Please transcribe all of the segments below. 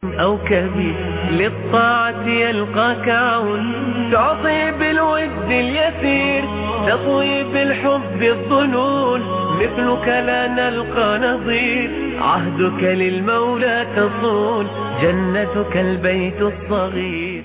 أو كبير للطاعة يلقاك عون تعطي بالود اليسير تطوي بالحب الظنون مثلك لا نلقى نظير عهدك للمولى تصون جنتك البيت الصغير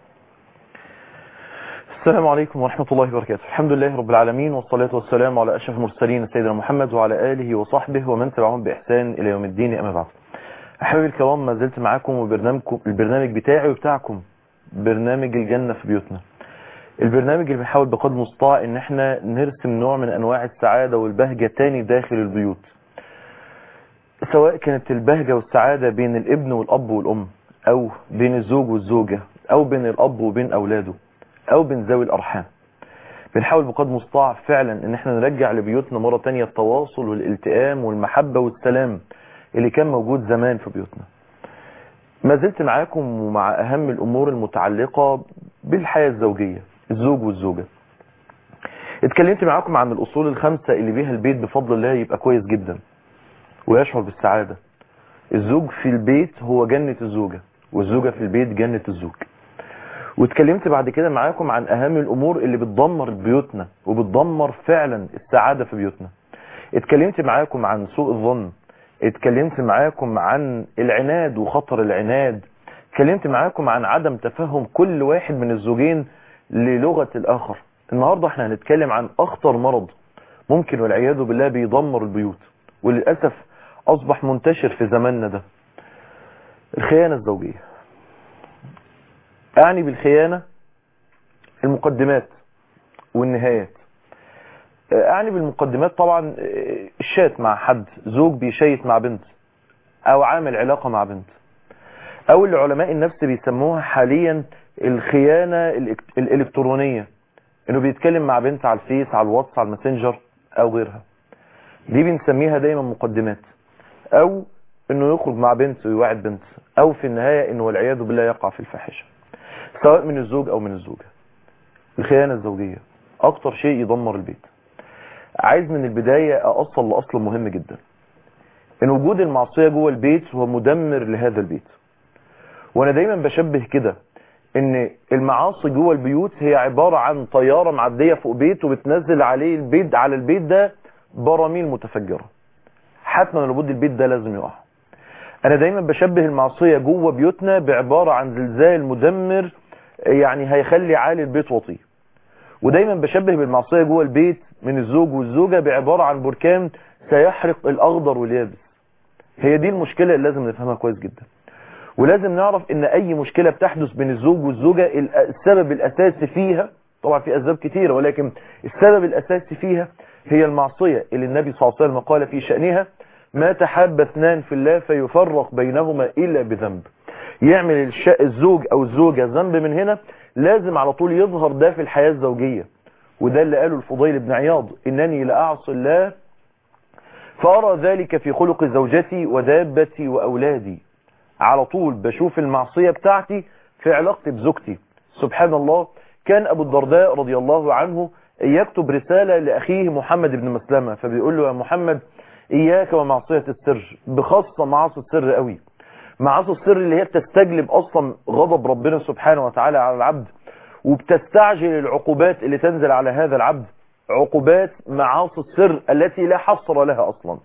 السلام عليكم ورحمة الله وبركاته الحمد لله رب العالمين والصلاة والسلام على أشرف المرسلين سيدنا محمد وعلى آله وصحبه ومن تبعهم بإحسان إلى يوم الدين أما بعد أحبابي الكرام ما زلت معاكم وبرنامجكم البرنامج بتاعي وبتاعكم برنامج الجنة في بيوتنا البرنامج اللي بيحاول بقدر المستطاع ان احنا نرسم نوع من انواع السعادة والبهجة تاني داخل البيوت سواء كانت البهجة والسعادة بين الابن والاب والام او بين الزوج والزوجة او بين الاب وبين اولاده او بين ذوي الارحام بنحاول بقدر المستطاع فعلا ان احنا نرجع لبيوتنا مرة تانية التواصل والالتئام والمحبة والسلام اللي كان موجود زمان في بيوتنا ما زلت معاكم ومع اهم الامور المتعلقة بالحياة الزوجية الزوج والزوجة اتكلمت معاكم عن الاصول الخمسة اللي بيها البيت بفضل الله يبقى كويس جدا ويشعر بالسعادة الزوج في البيت هو جنة الزوجة والزوجة في البيت جنة الزوج واتكلمت بعد كده معاكم عن اهم الامور اللي بتدمر بيوتنا وبتدمر فعلا السعادة في بيوتنا اتكلمت معاكم عن سوء الظن اتكلمت معاكم عن العناد وخطر العناد اتكلمت معاكم عن عدم تفهم كل واحد من الزوجين للغة الاخر النهاردة احنا هنتكلم عن اخطر مرض ممكن والعياذ بالله بيدمر البيوت وللأسف اصبح منتشر في زماننا ده الخيانة الزوجية اعني بالخيانة المقدمات والنهايات اعني بالمقدمات طبعا الشات مع حد زوج بيشيت مع بنت او عامل علاقة مع بنت او اللي علماء النفس بيسموها حاليا الخيانة الالكترونية انه بيتكلم مع بنت على الفيس على الواتس على الماسنجر او غيرها دي بنسميها دايما مقدمات او انه يخرج مع بنت ويواعد بنت او في النهاية انه والعياذ بالله يقع في الفاحشة سواء من الزوج او من الزوجة الخيانة الزوجية اكتر شيء يدمر البيت عايز من البداية أأصل لأصل مهم جدا إن وجود المعصية جوه البيت هو مدمر لهذا البيت وأنا دايما بشبه كده إن المعاصي جوه البيوت هي عبارة عن طيارة معدية فوق بيت وبتنزل عليه البيت على البيت ده براميل متفجرة حتما لابد البيت ده لازم يقع أنا دايما بشبه المعصية جوه بيوتنا بعبارة عن زلزال مدمر يعني هيخلي عالي البيت وطيه ودايما بشبه بالمعصية جوه البيت من الزوج والزوجة بعبارة عن بركان سيحرق الأخضر واليابس هي دي المشكلة اللي لازم نفهمها كويس جدا ولازم نعرف ان اي مشكلة بتحدث بين الزوج والزوجة السبب الاساسي فيها طبعا في اسباب كتيرة ولكن السبب الاساسي فيها هي المعصية اللي النبي صلى الله عليه وسلم قال في شأنها ما تحب اثنان في الله فيفرق بينهما الا بذنب يعمل الزوج او الزوجة ذنب من هنا لازم على طول يظهر ده في الحياة الزوجية وده اللي قاله الفضيل بن عياض إنني لأعصي الله فأرى ذلك في خلق زوجتي ودابتي وأولادي على طول بشوف المعصية بتاعتي في علاقتي بزوجتي سبحان الله كان أبو الدرداء رضي الله عنه يكتب رسالة لأخيه محمد بن مسلمة فبيقول له يا محمد إياك ومعصية السر بخاصة معاصي السر قوي معاصي السر اللي هي بتستجلب أصلا غضب ربنا سبحانه وتعالى على العبد وبتستعجل العقوبات اللي تنزل على هذا العبد عقوبات معاصي السر التي لا حصر لها أصلا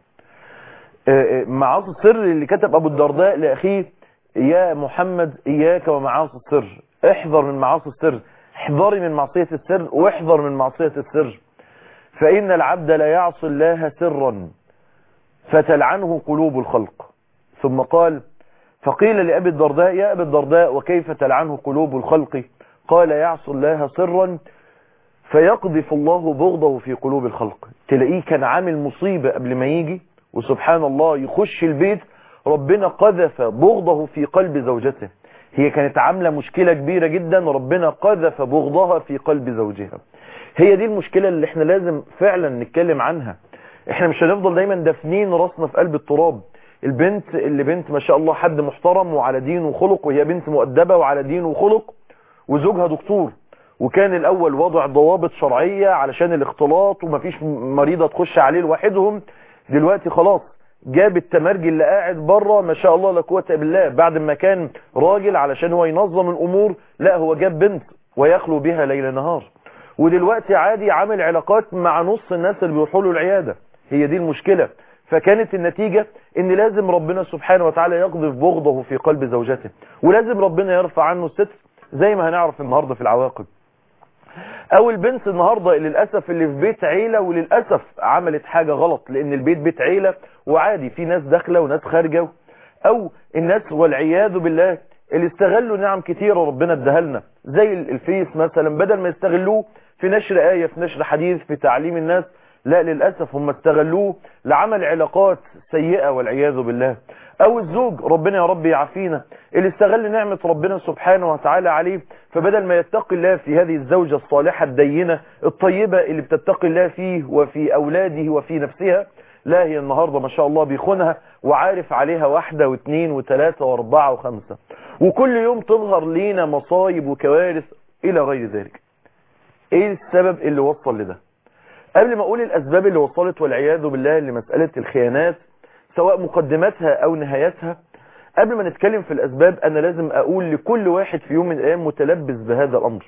معاصي السر اللي كتب أبو الدرداء لأخيه يا محمد إياك ومعاصي السر احذر من معاصي السر احذري من معصية السر واحذر من معصية السر فإن العبد لا يعصي الله سرا فتلعنه قلوب الخلق ثم قال فقيل لأبي الدرداء يا أبي الدرداء وكيف تلعنه قلوب الخلق قال يعصي الله سرا فيقذف الله بغضه في قلوب الخلق تلاقيه كان عامل مصيبة قبل ما يجي وسبحان الله يخش البيت ربنا قذف بغضه في قلب زوجته هي كانت عاملة مشكلة كبيرة جدا ربنا قذف بغضها في قلب زوجها هي دي المشكلة اللي احنا لازم فعلا نتكلم عنها احنا مش هنفضل دايما دافنين راسنا في قلب التراب البنت اللي بنت ما شاء الله حد محترم وعلى دين وخلق وهي بنت مؤدبة وعلى دين وخلق وزوجها دكتور وكان الاول وضع ضوابط شرعية علشان الاختلاط ومفيش مريضة تخش عليه لوحدهم دلوقتي خلاص جاب التمرجي اللي قاعد بره ما شاء الله لا قوه الا بالله بعد ما كان راجل علشان هو ينظم الامور لا هو جاب بنت ويخلو بها ليل نهار ودلوقتي عادي عامل علاقات مع نص الناس اللي بيروحوا له العياده هي دي المشكله فكانت النتيجة ان لازم ربنا سبحانه وتعالى يقذف بغضه في قلب زوجته ولازم ربنا يرفع عنه الستر زي ما هنعرف النهاردة في العواقب او البنت النهاردة للأسف اللي في بيت عيلة وللأسف عملت حاجة غلط لان البيت بيت عيلة وعادي في ناس داخلة وناس خارجة او الناس والعياذ بالله اللي استغلوا نعم كتيرة ربنا اداها لنا زي الفيس مثلا بدل ما يستغلوه في نشر آية في نشر حديث في تعليم الناس لا للأسف هم استغلوه لعمل علاقات سيئة والعياذ بالله او الزوج ربنا يا رب يعافينا اللي استغل نعمة ربنا سبحانه وتعالى عليه فبدل ما يتقي الله في هذه الزوجة الصالحة الدينة الطيبة اللي بتتقي الله فيه وفي اولاده وفي نفسها لا هي النهاردة ما شاء الله بيخونها وعارف عليها واحدة واثنين وثلاثة واربعة وخمسة وكل يوم تظهر لينا مصايب وكوارث الى غير ذلك ايه السبب اللي وصل لده قبل ما اقول الاسباب اللي وصلت والعياذ بالله لمسألة الخيانات سواء مقدماتها او نهايتها قبل ما نتكلم في الاسباب انا لازم اقول لكل واحد في يوم من الايام متلبس بهذا الامر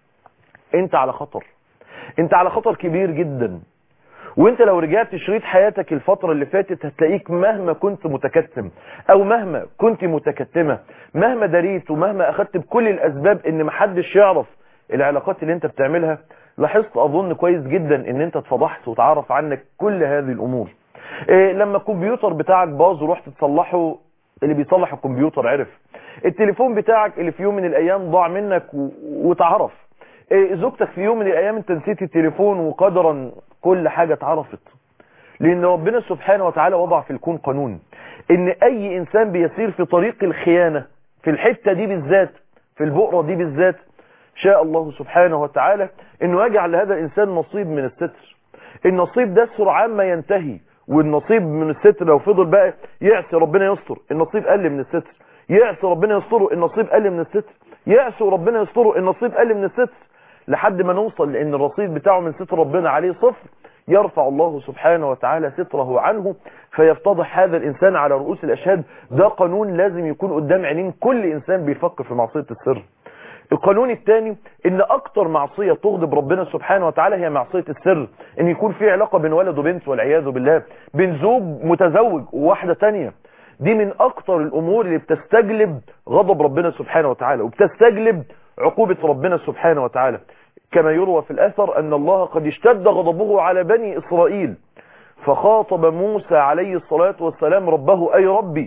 انت على خطر انت على خطر كبير جدا وانت لو رجعت شريط حياتك الفترة اللي فاتت هتلاقيك مهما كنت متكتم او مهما كنت متكتمة مهما دريت ومهما اخدت بكل الاسباب ان محدش يعرف العلاقات اللي انت بتعملها لاحظت اظن كويس جدا ان انت اتفضحت وتعرف عنك كل هذه الامور إيه لما الكمبيوتر بتاعك باظ ورحت تصلحه اللي بيصلح الكمبيوتر عرف التليفون بتاعك اللي في يوم من الايام ضاع منك و... وتعرف إيه زوجتك في يوم من الايام انت نسيت التليفون وقدرا كل حاجة اتعرفت لان ربنا سبحانه وتعالى وضع في الكون قانون ان اي انسان بيسير في طريق الخيانة في الحتة دي بالذات في البؤرة دي بالذات شاء الله سبحانه وتعالى انه يجعل لهذا الانسان نصيب من الستر النصيب ده سرعان ما ينتهي والنصيب من الستر لو فضل بقى يعصي ربنا يستر النصيب قل من الستر يعصي ربنا يستره النصيب قل من الستر يعصي ربنا يستره النصيب قل من الستر لحد ما نوصل لان الرصيد بتاعه من ستر ربنا عليه صفر يرفع الله سبحانه وتعالى ستره عنه فيفتضح هذا الانسان على رؤوس الاشهاد ده قانون لازم يكون قدام عينين كل انسان بيفكر في معصية السر القانون الثاني ان اكتر معصية تغضب ربنا سبحانه وتعالى هي معصية السر ان يكون في علاقة بين ولد وبنت والعياذ بالله بين زوج متزوج وواحدة تانية دي من اكتر الامور اللي بتستجلب غضب ربنا سبحانه وتعالى وبتستجلب عقوبة ربنا سبحانه وتعالى كما يروى في الاثر ان الله قد اشتد غضبه على بني اسرائيل فخاطب موسى عليه الصلاة والسلام ربه اي ربي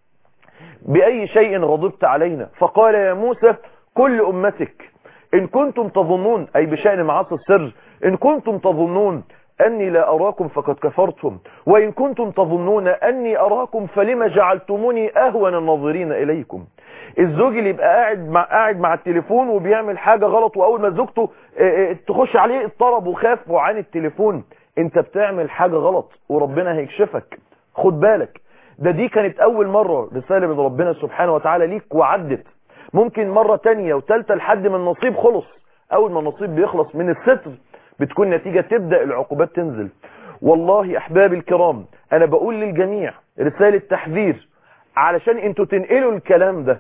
باي شيء غضبت علينا فقال يا موسى كل أمتك إن كنتم تظنون أي بشأن معاصي السر إن كنتم تظنون أني لا أراكم فقد كفرتم وإن كنتم تظنون أني أراكم فلما جعلتموني أهون الناظرين إليكم الزوج اللي يبقى قاعد مع قاعد مع التليفون وبيعمل حاجة غلط وأول ما زوجته تخش عليه اضطرب وخاف عن التليفون أنت بتعمل حاجة غلط وربنا هيكشفك خد بالك ده دي كانت أول مرة رسالة من ربنا سبحانه وتعالى ليك وعدت ممكن مرة تانية وتالتة لحد ما النصيب خلص اول ما النصيب بيخلص من الستر بتكون نتيجة تبدأ العقوبات تنزل والله احبابي الكرام انا بقول للجميع رسالة تحذير علشان انتوا تنقلوا الكلام ده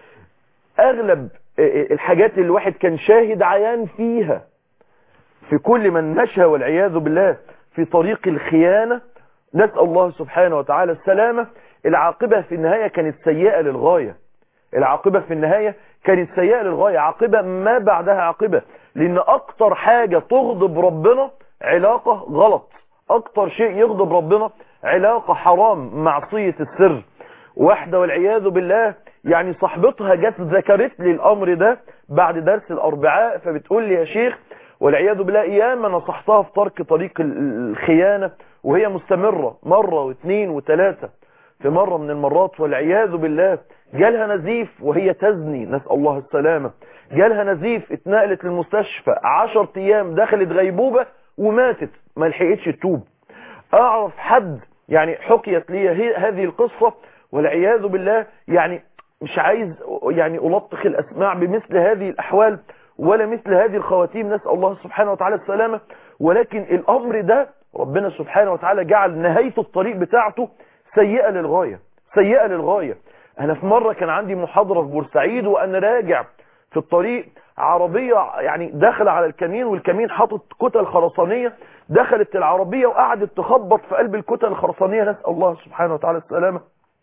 اغلب الحاجات اللي الواحد كان شاهد عيان فيها في كل من مشى والعياذ بالله في طريق الخيانة نسأل الله سبحانه وتعالى السلامة العاقبة في النهاية كانت سيئة للغاية العاقبة في النهاية كانت سيئة للغاية عاقبة ما بعدها عاقبة لان اكتر حاجة تغضب ربنا علاقة غلط اكتر شيء يغضب ربنا علاقة حرام معصية السر واحدة والعياذ بالله يعني صاحبتها جت ذكرت لي الامر ده بعد درس الاربعاء فبتقول لي يا شيخ والعياذ بالله اياما نصحتها في ترك طريق الخيانة وهي مستمرة مرة واثنين وثلاثة في مرة من المرات والعياذ بالله جالها نزيف وهي تزني نسأل الله السلامة جالها نزيف اتنقلت للمستشفى عشر ايام دخلت غيبوبة وماتت ما لحقتش تتوب اعرف حد يعني حكيت لي هذه القصة والعياذ بالله يعني مش عايز يعني ألطخ الأسماع بمثل هذه الأحوال ولا مثل هذه الخواتيم نسأل الله سبحانه وتعالى السلامة ولكن الأمر ده ربنا سبحانه وتعالى جعل نهاية الطريق بتاعته سيئة للغاية سيئة للغاية انا في مرة كان عندي محاضرة في بورسعيد وانا راجع في الطريق عربية يعني داخل على الكمين والكمين حاطط كتل خرسانية دخلت العربية وقعدت تخبط في قلب الكتل الخرسانية نسأل الله سبحانه وتعالى السلامة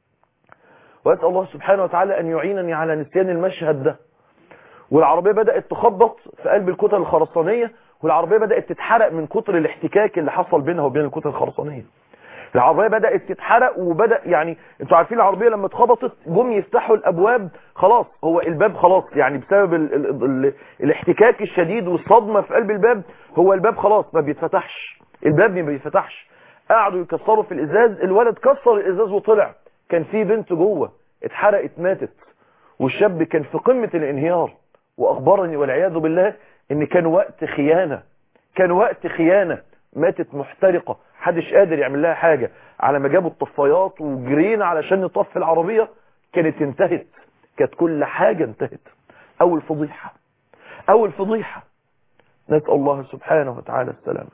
وأسأل الله سبحانه وتعالى أن يعينني على نسيان المشهد ده والعربية بدأت تخبط في قلب الكتل الخرسانية والعربية بدأت تتحرق من كتر الاحتكاك اللي حصل بينها وبين الكتل الخرسانية العربية بدأت تتحرق وبدأ يعني انتوا عارفين العربية لما اتخبطت جم يفتحوا الابواب خلاص هو الباب خلاص يعني بسبب ال ال ال الاحتكاك الشديد والصدمة في قلب الباب هو الباب خلاص ما بيتفتحش الباب ما بيتفتحش قعدوا يكسروا في الازاز الولد كسر الازاز وطلع كان في بنت جوه اتحرقت ماتت والشاب كان في قمة الانهيار واخبرني والعياذ بالله ان كان وقت خيانة كان وقت خيانة ماتت محترقة محدش قادر يعمل لها حاجة على ما جابوا الطفايات وجرينا علشان نطفي العربية كانت انتهت كانت كل حاجة انتهت اول فضيحة اول فضيحة نسأل الله سبحانه وتعالى السلام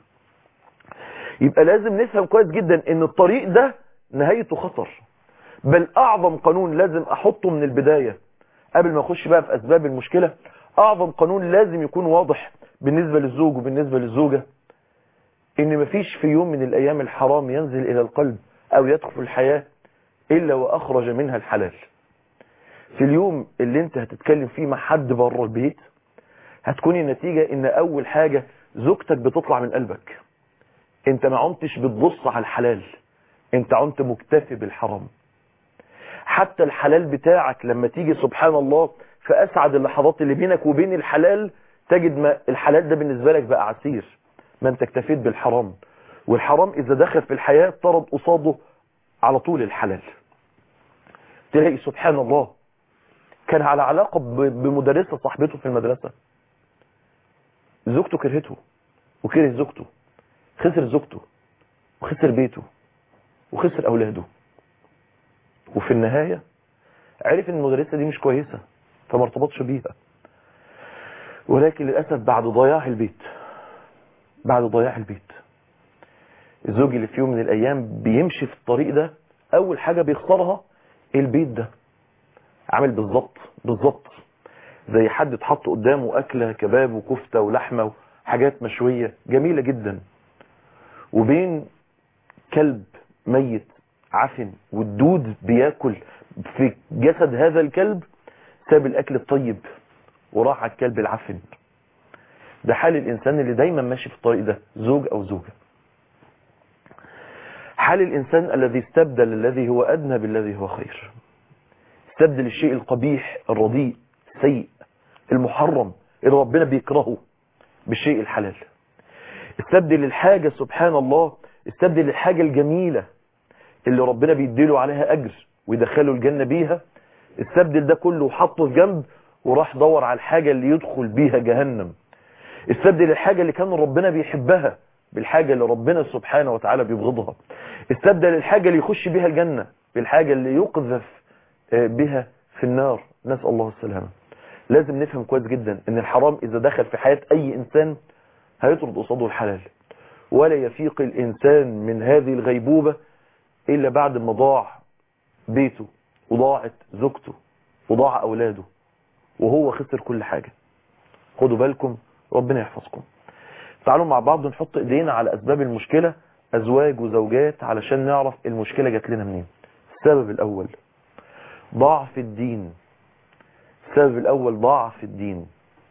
يبقى لازم نفهم كويس جدا ان الطريق ده نهايته خطر بل اعظم قانون لازم احطه من البداية قبل ما اخش بقى في اسباب المشكلة اعظم قانون لازم يكون واضح بالنسبة للزوج وبالنسبة للزوجة ان مفيش في يوم من الايام الحرام ينزل الى القلب او يدخل الحياة الا واخرج منها الحلال في اليوم اللي انت هتتكلم فيه مع حد بره البيت هتكون النتيجة ان اول حاجة زوجتك بتطلع من قلبك انت ما عمتش بتبص على الحلال انت عمت مكتفي بالحرام حتى الحلال بتاعك لما تيجي سبحان الله في اسعد اللحظات اللي بينك وبين الحلال تجد ما الحلال ده بالنسبة لك بقى عسير ما انت اكتفيت بالحرام والحرام اذا دخل في الحياة طرد قصاده على طول الحلال تلاقي سبحان الله كان على علاقة بمدرسة صاحبته في المدرسة زوجته كرهته وكره زوجته خسر زوجته وخسر بيته وخسر اولاده وفي النهاية عرف ان المدرسة دي مش كويسة فما ارتبطش بيها ولكن للأسف بعد ضياع البيت بعد ضياع البيت الزوج اللي في يوم من الأيام بيمشي في الطريق ده أول حاجة بيخسرها البيت ده عامل بالظبط بالظبط زي حد اتحط قدامه أكلة كباب وكفتة ولحمة وحاجات مشوية جميلة جدا وبين كلب ميت عفن والدود بياكل في جسد هذا الكلب ساب الأكل الطيب وراح على الكلب العفن ده حال الإنسان اللي دايما ماشي في الطريق ده زوج أو زوجة حال الإنسان الذي استبدل الذي هو أدنى بالذي هو خير استبدل الشيء القبيح الرديء السيء المحرم اللي ربنا بيكرهه بالشيء الحلال استبدل الحاجة سبحان الله استبدل الحاجة الجميلة اللي ربنا بيديله عليها أجر ويدخله الجنة بيها استبدل ده كله وحطه في جنب وراح دور على الحاجة اللي يدخل بيها جهنم استبدل الحاجة اللي كان ربنا بيحبها بالحاجة اللي ربنا سبحانه وتعالى بيبغضها استبدل الحاجة اللي يخش بيها الجنة بالحاجة اللي يقذف بها في النار نسأل الله السلامة لازم نفهم كويس جدا ان الحرام اذا دخل في حياة اي انسان هيطرد قصاده الحلال ولا يفيق الانسان من هذه الغيبوبة الا بعد ما ضاع بيته وضاعت زوجته وضاع اولاده وهو خسر كل حاجة خدوا بالكم ربنا يحفظكم تعالوا مع بعض نحط ايدينا على اسباب المشكلة ازواج وزوجات علشان نعرف المشكلة جات لنا منين السبب الاول ضعف الدين السبب الاول ضعف الدين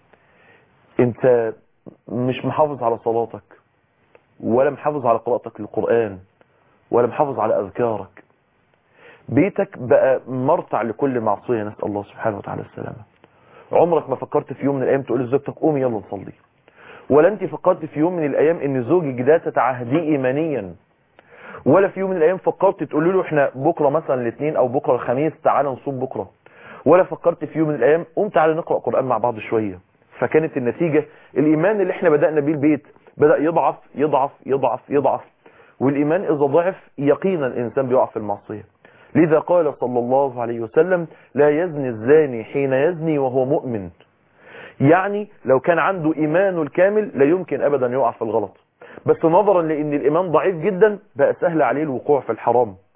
انت مش محافظ على صلاتك ولا محافظ على قراءتك للقرآن ولا محافظ على اذكارك بيتك بقى مرتع لكل معصية نسأل الله سبحانه وتعالى السلامة عمرك ما فكرت في يوم من الايام تقول لزوجتك قومي يلا نصلي ولا انت فكرت في يوم من الايام ان زوجك ده تتعهديه ايمانيا ولا في يوم من الايام فكرت تقول له احنا بكره مثلا الاثنين او بكره الخميس تعالى نصوم بكره ولا فكرت في يوم من الايام قوم تعالى نقرا قران مع بعض شويه فكانت النتيجه الايمان اللي احنا بدانا بيه البيت بدا يضعف يضعف يضعف يضعف والايمان اذا ضعف يقينا الانسان بيقع في المعصيه لذا قال صلى الله عليه وسلم لا يزني الزاني حين يزني وهو مؤمن يعني لو كان عنده ايمان الكامل لا يمكن ابدا يقع في الغلط بس نظرا لان الايمان ضعيف جدا بقى سهل عليه الوقوع في الحرام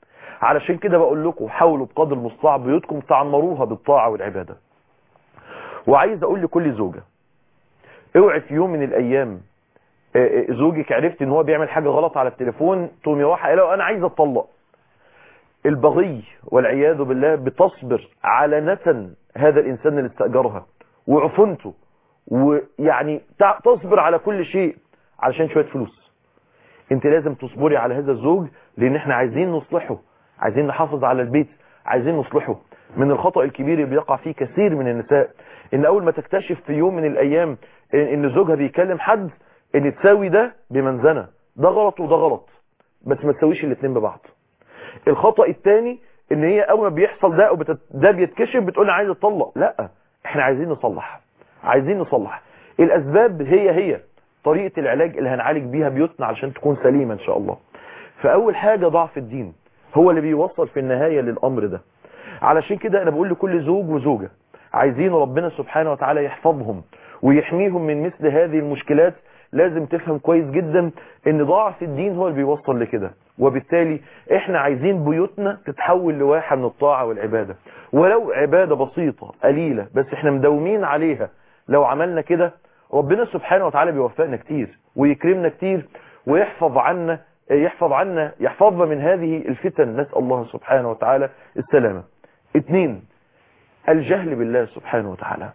علشان كده بقول لكم حاولوا بقدر المستطاع بيوتكم تعمروها بالطاعة والعبادة وعايز اقول لكل زوجة اوعي في يوم من الايام زوجك عرفت ان هو بيعمل حاجة غلط على التليفون تقوم يروح قايله انا عايز اتطلق البغي والعياذ بالله بتصبر على نتن هذا الانسان اللي استأجرها وعفنته ويعني تصبر على كل شيء علشان شوية فلوس انت لازم تصبري على هذا الزوج لان احنا عايزين نصلحه عايزين نحافظ على البيت عايزين نصلحه من الخطأ الكبير اللي بيقع فيه كثير من النساء ان اول ما تكتشف في يوم من الايام ان زوجها بيكلم حد ان تساوي ده بمنزنة ده غلط وده غلط بس ما تساويش الاثنين ببعض الخطأ الثاني ان هي اول ما بيحصل ده وبتت... ده بيتكشف بتقول عايز اطلق لا احنا عايزين نصلح عايزين نصلح الاسباب هي هي طريقة العلاج اللي هنعالج بيها بيوتنا علشان تكون سليمة ان شاء الله فاول حاجة ضعف الدين هو اللي بيوصل في النهاية للامر ده علشان كده انا بقول لكل زوج وزوجة عايزين ربنا سبحانه وتعالى يحفظهم ويحميهم من مثل هذه المشكلات لازم تفهم كويس جدا ان ضعف الدين هو اللي بيوصل لكده وبالتالي احنا عايزين بيوتنا تتحول لواحة من الطاعة والعبادة ولو عبادة بسيطة قليلة بس احنا مدومين عليها لو عملنا كده ربنا سبحانه وتعالى بيوفقنا كتير ويكرمنا كتير ويحفظ عنا يحفظ عنا يحفظنا من هذه الفتن نسأل الله سبحانه وتعالى السلامة اتنين الجهل بالله سبحانه وتعالى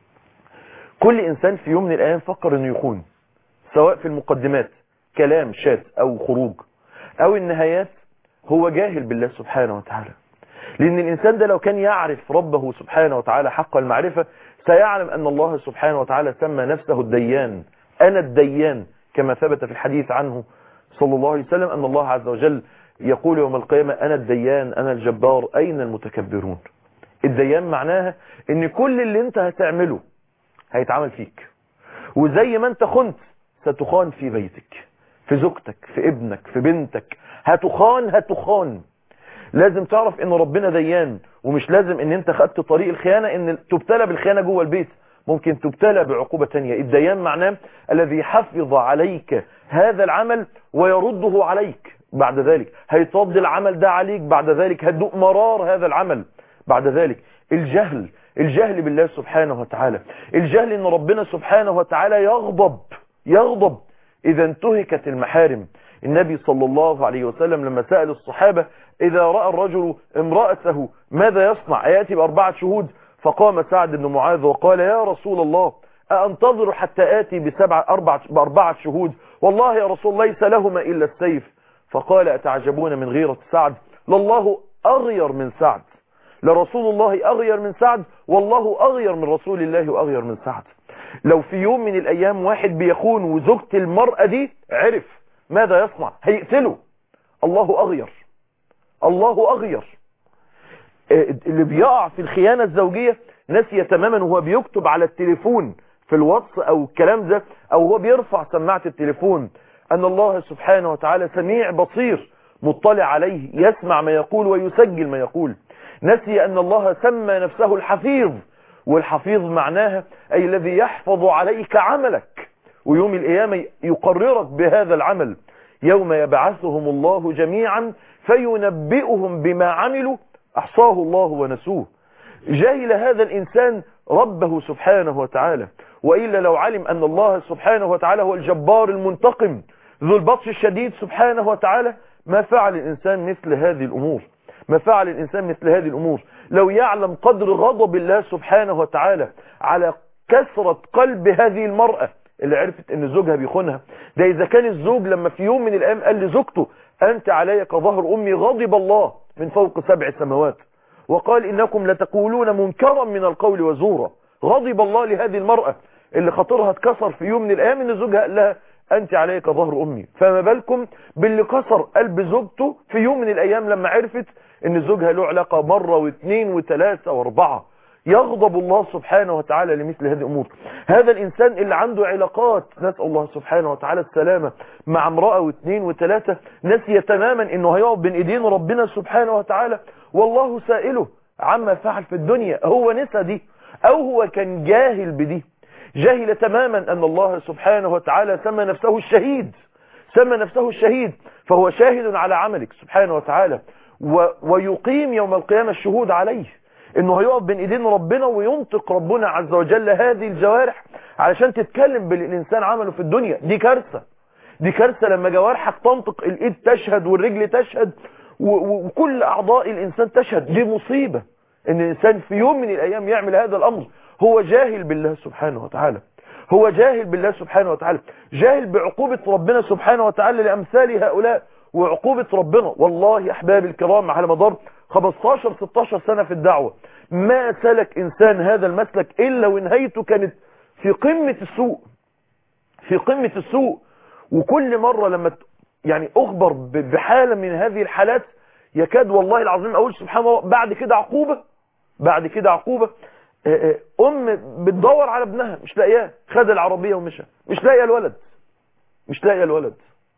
كل انسان في يوم من الايام فكر انه يخون سواء في المقدمات كلام شات او خروج او النهايات هو جاهل بالله سبحانه وتعالى لان الانسان ده لو كان يعرف ربه سبحانه وتعالى حق المعرفة سيعلم ان الله سبحانه وتعالى سمى نفسه الديان انا الديان كما ثبت في الحديث عنه صلى الله عليه وسلم ان الله عز وجل يقول يوم القيامة انا الديان انا الجبار اين المتكبرون الديان معناها ان كل اللي انت هتعمله هيتعمل فيك وزي ما انت خنت ستخان في بيتك في زوجتك في ابنك في بنتك هتخان هتخان لازم تعرف ان ربنا ديان ومش لازم ان انت خدت طريق الخيانة ان تبتلى بالخيانة جوه البيت ممكن تبتلى بعقوبة تانية الديان معناه الذي حفظ عليك هذا العمل ويرده عليك بعد ذلك هيترد العمل ده عليك بعد ذلك هتدوق مرار هذا العمل بعد ذلك الجهل الجهل بالله سبحانه وتعالى الجهل ان ربنا سبحانه وتعالى يغضب يغضب اذا انتهكت المحارم النبي صلى الله عليه وسلم لما سأل الصحابة اذا رأى الرجل امرأته ماذا يصنع يأتي باربعة شهود فقام سعد بن معاذ وقال يا رسول الله أنتظر حتى آتي بسبع أربعة, بأربعة شهود والله يا رسول الله ليس لهما إلا السيف فقال أتعجبون من غيرة سعد لله أغير من سعد لرسول الله أغير من سعد والله أغير من رسول الله وأغير من سعد لو في يوم من الأيام واحد بيخون وزوجة المرأة دي عرف ماذا يصنع هيقتله الله أغير الله أغير اللي بيقع في الخيانة الزوجية نسي تماما وهو بيكتب على التليفون في الواتس او الكلام ده او هو بيرفع سماعة التليفون ان الله سبحانه وتعالى سميع بصير مطلع عليه يسمع ما يقول ويسجل ما يقول نسي ان الله سمى نفسه الحفيظ والحفيظ معناها اي الذي يحفظ عليك عملك ويوم القيامة يقررك بهذا العمل يوم يبعثهم الله جميعا فينبئهم بما عملوا احصاه الله ونسوه جاهل هذا الإنسان ربه سبحانه وتعالى وإلا لو علم أن الله سبحانه وتعالى هو الجبار المنتقم ذو البطش الشديد سبحانه وتعالى ما فعل الإنسان مثل هذه الأمور ما فعل الإنسان مثل هذه الأمور لو يعلم قدر غضب الله سبحانه وتعالى على كثرة قلب هذه المرأة اللي عرفت ان زوجها بيخونها ده اذا كان الزوج لما في يوم من الايام قال لزوجته انت علي كظهر امي غضب الله من فوق سبع سماوات وقال إنكم لتقولون منكرا من القول وزورا غضب الله لهذه المرأة اللي خطرها اتكسر في يوم من الأيام إن زوجها قال لها أنت عليك ظهر أمي فما بالكم باللي كسر قلب زوجته في يوم من الأيام لما عرفت إن زوجها له علاقة مرة واثنين وثلاثة واربعة يغضب الله سبحانه وتعالى لمثل هذه الأمور هذا الإنسان اللي عنده علاقات نسأل الله سبحانه وتعالى السلامة مع امرأة واثنين وثلاثة نسي تماما إنه هيقف بين إيدين ربنا سبحانه وتعالى والله سائله عما فعل في الدنيا هو نسى دي أو هو كان جاهل بدي جاهل تماما أن الله سبحانه وتعالى سمى نفسه الشهيد سمى نفسه الشهيد فهو شاهد على عملك سبحانه وتعالى و... ويقيم يوم القيامة الشهود عليه انه هيقف بين ايدين ربنا وينطق ربنا عز وجل هذه الجوارح علشان تتكلم باللي الانسان عمله في الدنيا دي كارثة دي كارثة لما جوارحك تنطق الايد تشهد والرجل تشهد و... و... وكل اعضاء الانسان تشهد دي مصيبة ان الانسان في يوم من الايام يعمل هذا الامر هو جاهل بالله سبحانه وتعالى هو جاهل بالله سبحانه وتعالى جاهل بعقوبة ربنا سبحانه وتعالى لأمثال هؤلاء وعقوبة ربنا والله يا أحبابي الكرام على مدار 15-16 سنة في الدعوة ما سلك إنسان هذا المسلك إلا ونهايته كانت في قمة السوء في قمة السوء وكل مرة لما يعني أخبر بحالة من هذه الحالات يكاد والله العظيم أقول سبحان الله بعد كده عقوبة بعد كده عقوبة ام بتدور على ابنها مش لاقياه خد العربية ومشى مش لاقيه الولد مش لاقيه الولد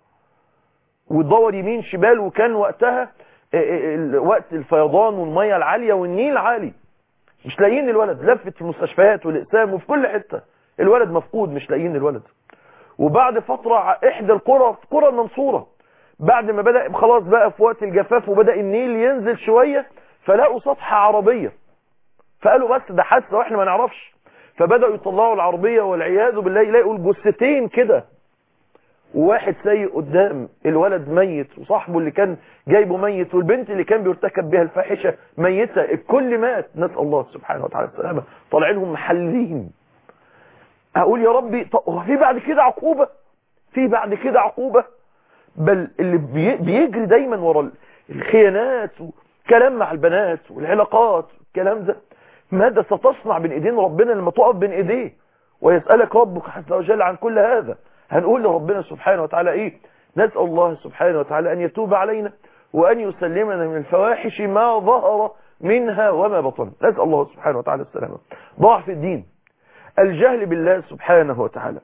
وتدور يمين شمال وكان وقتها وقت الفيضان والمية العالية والنيل عالي مش لاقيين الولد لفت في المستشفيات والاقسام وفي كل حتة الولد مفقود مش لاقيين الولد وبعد فترة احدى القرى في قرى المنصورة بعد ما بدأ خلاص بقى في وقت الجفاف وبدأ النيل ينزل شوية فلاقوا سطح عربية فقالوا بس ده حادثه واحنا ما نعرفش فبداوا يطلعوا العربيه والعياذ بالله يلاقوا الجثتين كده وواحد سايق قدام الولد ميت وصاحبه اللي كان جايبه ميت والبنت اللي كان بيرتكب بها الفاحشه ميته الكل مات نسال الله سبحانه وتعالى السلامه طالعين لهم محلين اقول يا ربي طب في بعد كده عقوبه في بعد كده عقوبه بل اللي بيجري دايما ورا الخيانات وكلام مع البنات والعلاقات والكلام ده ماذا ستصنع بين ايدين ربنا لما تقف بين ايديه ويسألك ربك عز وجل عن كل هذا هنقول لربنا سبحانه وتعالى ايه نسأل الله سبحانه وتعالى ان يتوب علينا وان يسلمنا من الفواحش ما ظهر منها وما بطن نسأل الله سبحانه وتعالى السلامة ضعف الدين الجهل بالله سبحانه وتعالى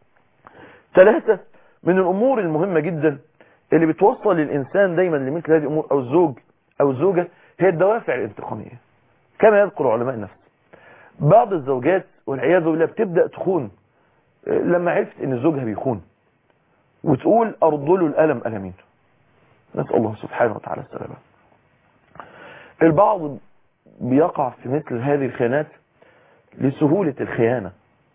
ثلاثة من الامور المهمة جدا اللي بتوصل الانسان دايما لمثل هذه الامور او الزوج او الزوجة هي الدوافع الانتقامية كما يذكر علماء النفس بعض الزوجات والعياذ بالله بتبدأ تخون لما عرفت ان زوجها بيخون وتقول ارض له الألم ألمين نسأل الله سبحانه وتعالى السلامة البعض بيقع في مثل هذه الخيانات لسهولة الخيانة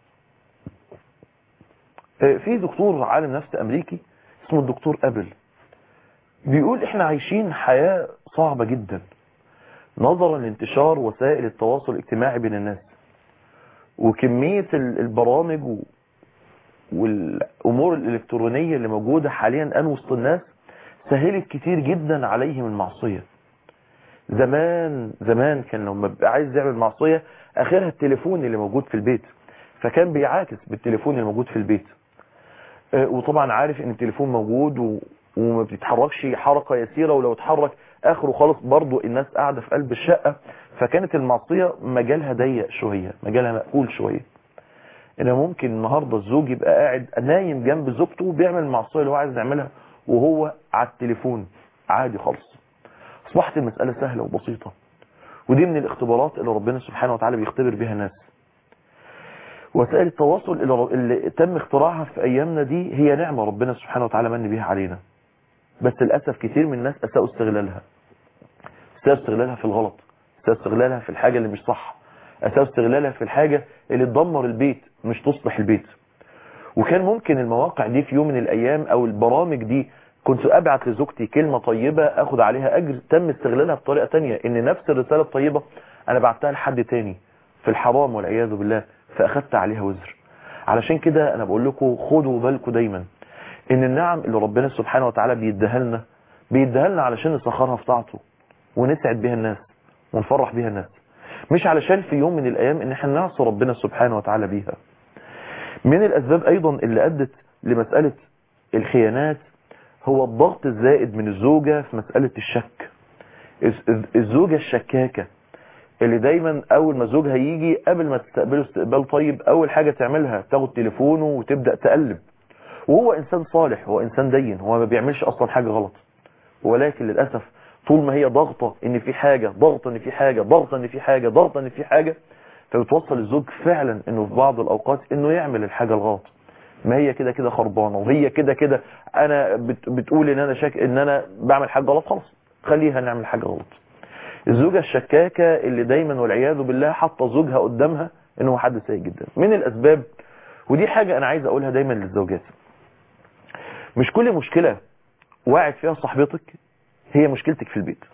في دكتور عالم نفس أمريكي اسمه الدكتور أبل بيقول احنا عايشين حياة صعبة جدا نظرا لانتشار وسائل التواصل الاجتماعي بين الناس وكمية البرامج والأمور الإلكترونية اللي موجودة حاليا الآن وسط الناس سهلت كتير جدا عليهم المعصية زمان زمان كان لما بيبقى عايز يعمل معصية آخرها التليفون اللي موجود في البيت فكان بيعاكس بالتليفون اللي موجود في البيت وطبعا عارف ان التليفون موجود و... وما بتتحركش حركة يسيرة ولو اتحرك اخره خالص برضو الناس قاعدة في قلب الشقة فكانت المعصية مجالها ضيق شوية مجالها مقفول شوية ان ممكن النهاردة الزوج يبقى قاعد نايم جنب زوجته وبيعمل المعصية اللي هو عايز يعملها وهو على التليفون عادي خالص اصبحت المسألة سهلة وبسيطة ودي من الاختبارات اللي ربنا سبحانه وتعالى بيختبر بها الناس وسائل التواصل اللي تم اختراعها في ايامنا دي هي نعمة ربنا سبحانه وتعالى من بيها علينا بس للأسف كتير من الناس أساءوا استغلالها أساءوا استغلالها في الغلط أساءوا استغلالها في الحاجة اللي مش صح أساءوا استغلالها في الحاجة اللي تدمر البيت مش تصلح البيت وكان ممكن المواقع دي في يوم من الأيام أو البرامج دي كنت أبعت لزوجتي كلمة طيبة أخد عليها أجر تم استغلالها بطريقة تانية إن نفس الرسالة الطيبة أنا بعتها لحد تاني في الحرام والعياذ بالله فأخدت عليها وزر علشان كده أنا بقول لكم خدوا بالكم دايما ان النعم اللي ربنا سبحانه وتعالى بيديها لنا بيديها لنا علشان نسخرها في طاعته ونسعد بيها الناس ونفرح بيها الناس مش علشان في يوم من الايام ان احنا نعصي ربنا سبحانه وتعالى بيها من الاسباب ايضا اللي ادت لمسألة الخيانات هو الضغط الزائد من الزوجة في مسألة الشك الزوجة الشكاكة اللي دايما اول ما زوجها يجي قبل ما تستقبله استقبال طيب اول حاجة تعملها تاخد تليفونه وتبدأ تقلب وهو انسان صالح هو انسان دين هو ما بيعملش اصلا حاجة غلط ولكن للأسف طول ما هي ضغطة ان في حاجة ضغطة ان في حاجة ضغطة ان في حاجة ضغطة ان في حاجة فبتوصل الزوج فعلا انه في بعض الاوقات انه يعمل الحاجة الغلط ما هي كده كده خربانة وهي كده كده انا بت بتقول ان انا شاك ان انا بعمل حاجة غلط خلاص خليها نعمل حاجة غلط الزوجة الشكاكة اللي دايما والعياذ بالله حاطه زوجها قدامها ان هو حد سيء جدا من الاسباب ودي حاجة انا عايز اقولها دايما للزوجات مش كل مشكلة واعد فيها صاحبتك هي مشكلتك في البيت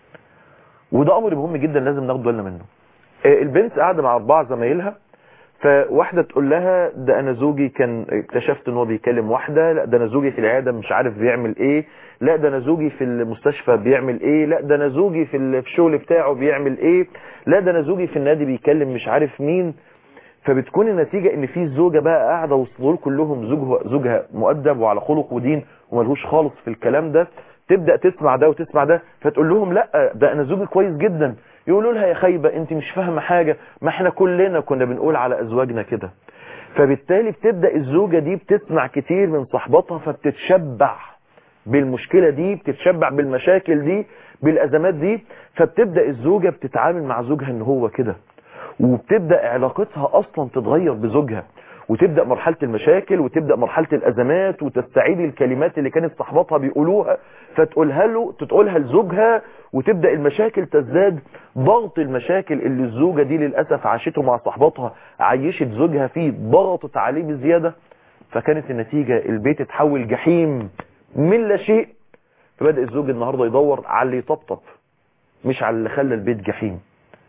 وده امر مهم جدا لازم ناخد بالنا منه البنت قاعدة مع اربعة زمايلها فواحدة تقول لها ده انا زوجي كان اكتشفت ان هو بيكلم واحدة لا ده انا زوجي في العيادة مش عارف بيعمل ايه لا ده انا زوجي في المستشفى بيعمل ايه لا ده انا زوجي في الشغل بتاعه بيعمل ايه لا ده انا زوجي في النادي بيكلم مش عارف مين فبتكون النتيجة ان في زوجة بقى قاعدة وسط دول كلهم زوجها, زوجها مؤدب وعلى خلق ودين وملهوش خالص في الكلام ده تبدأ تسمع ده وتسمع ده فتقول لهم لا ده انا زوجي كويس جدا يقولوا لها يا خايبة انت مش فاهمة حاجة ما احنا كلنا كنا بنقول على ازواجنا كده فبالتالي بتبدأ الزوجة دي بتسمع كتير من صحباتها فبتتشبع بالمشكلة دي بتتشبع بالمشاكل دي بالازمات دي فبتبدأ الزوجة بتتعامل مع زوجها ان هو كده وبتبدأ علاقتها اصلا تتغير بزوجها وتبدأ مرحلة المشاكل وتبدأ مرحلة الأزمات وتستعيد الكلمات اللي كانت صحباتها بيقولوها فتقولها له تقولها لزوجها وتبدأ المشاكل تزداد ضغط المشاكل اللي الزوجة دي للأسف عاشته مع صحباتها عيشت زوجها فيه ضغطت عليه بزيادة فكانت النتيجة البيت اتحول جحيم من لا شيء فبدأ الزوج النهاردة يدور على اللي يطبطب مش على اللي خلى البيت جحيم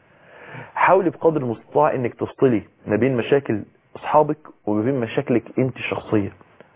حاولي بقدر المستطاع انك تفصلي ما بين مشاكل اصحابك وما بين مشاكلك انت الشخصية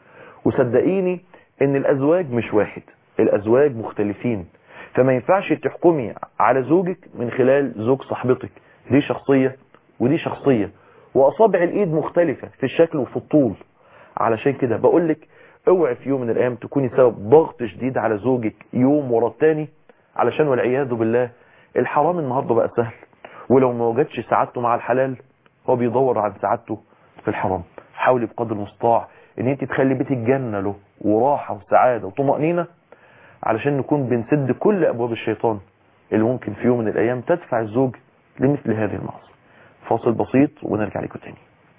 وصدقيني ان الازواج مش واحد الازواج مختلفين فما ينفعش تحكمي على زوجك من خلال زوج صاحبتك دي شخصية ودي شخصية واصابع الايد مختلفة في الشكل وفي الطول علشان كده بقولك اوعي في يوم من الايام تكوني سبب ضغط شديد على زوجك يوم ورا التاني علشان والعياذ بالله الحرام النهارده بقى سهل ولو ما وجدش سعادته مع الحلال هو بيدور عن سعادته في الحرام حاولي بقدر المستطاع ان انت تخلي بيتك جنة له وراحة وسعادة وطمأنينة علشان نكون بنسد كل ابواب الشيطان اللي ممكن في يوم من الايام تدفع الزوج لمثل هذه المعصية فاصل بسيط ونرجع لكم تاني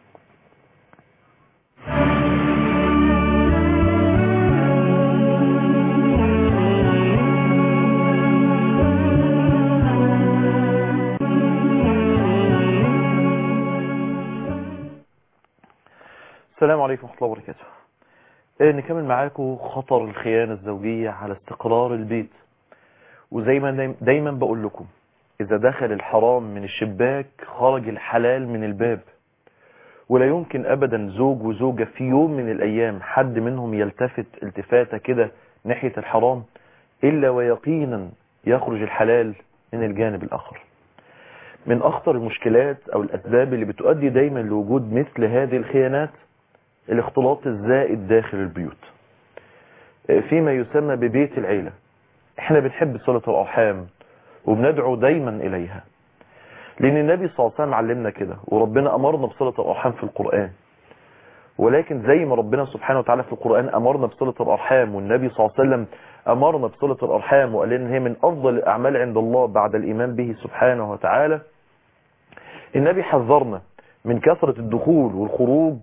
السلام عليكم ورحمة الله وبركاته نكمل معاكم خطر الخيانة الزوجية على استقرار البيت وزي ما دايما بقول لكم إذا دخل الحرام من الشباك خرج الحلال من الباب ولا يمكن أبدا زوج وزوجة في يوم من الأيام حد منهم يلتفت التفاتة كده ناحية الحرام إلا ويقينا يخرج الحلال من الجانب الآخر من أخطر المشكلات أو الأسباب اللي بتؤدي دايما لوجود مثل هذه الخيانات الاختلاط الزائد داخل البيوت فيما يسمى ببيت العيلة احنا بنحب صلة الأرحام وبندعو دايما إليها لأن النبي صلى الله عليه وسلم علمنا كده وربنا أمرنا بصلة الأرحام في القرآن ولكن زي ما ربنا سبحانه وتعالى في القرآن أمرنا بصلة الأرحام والنبي صلى الله عليه وسلم أمرنا بصلة الأرحام وقال إن هي من أفضل الأعمال عند الله بعد الإيمان به سبحانه وتعالى النبي حذرنا من كثرة الدخول والخروج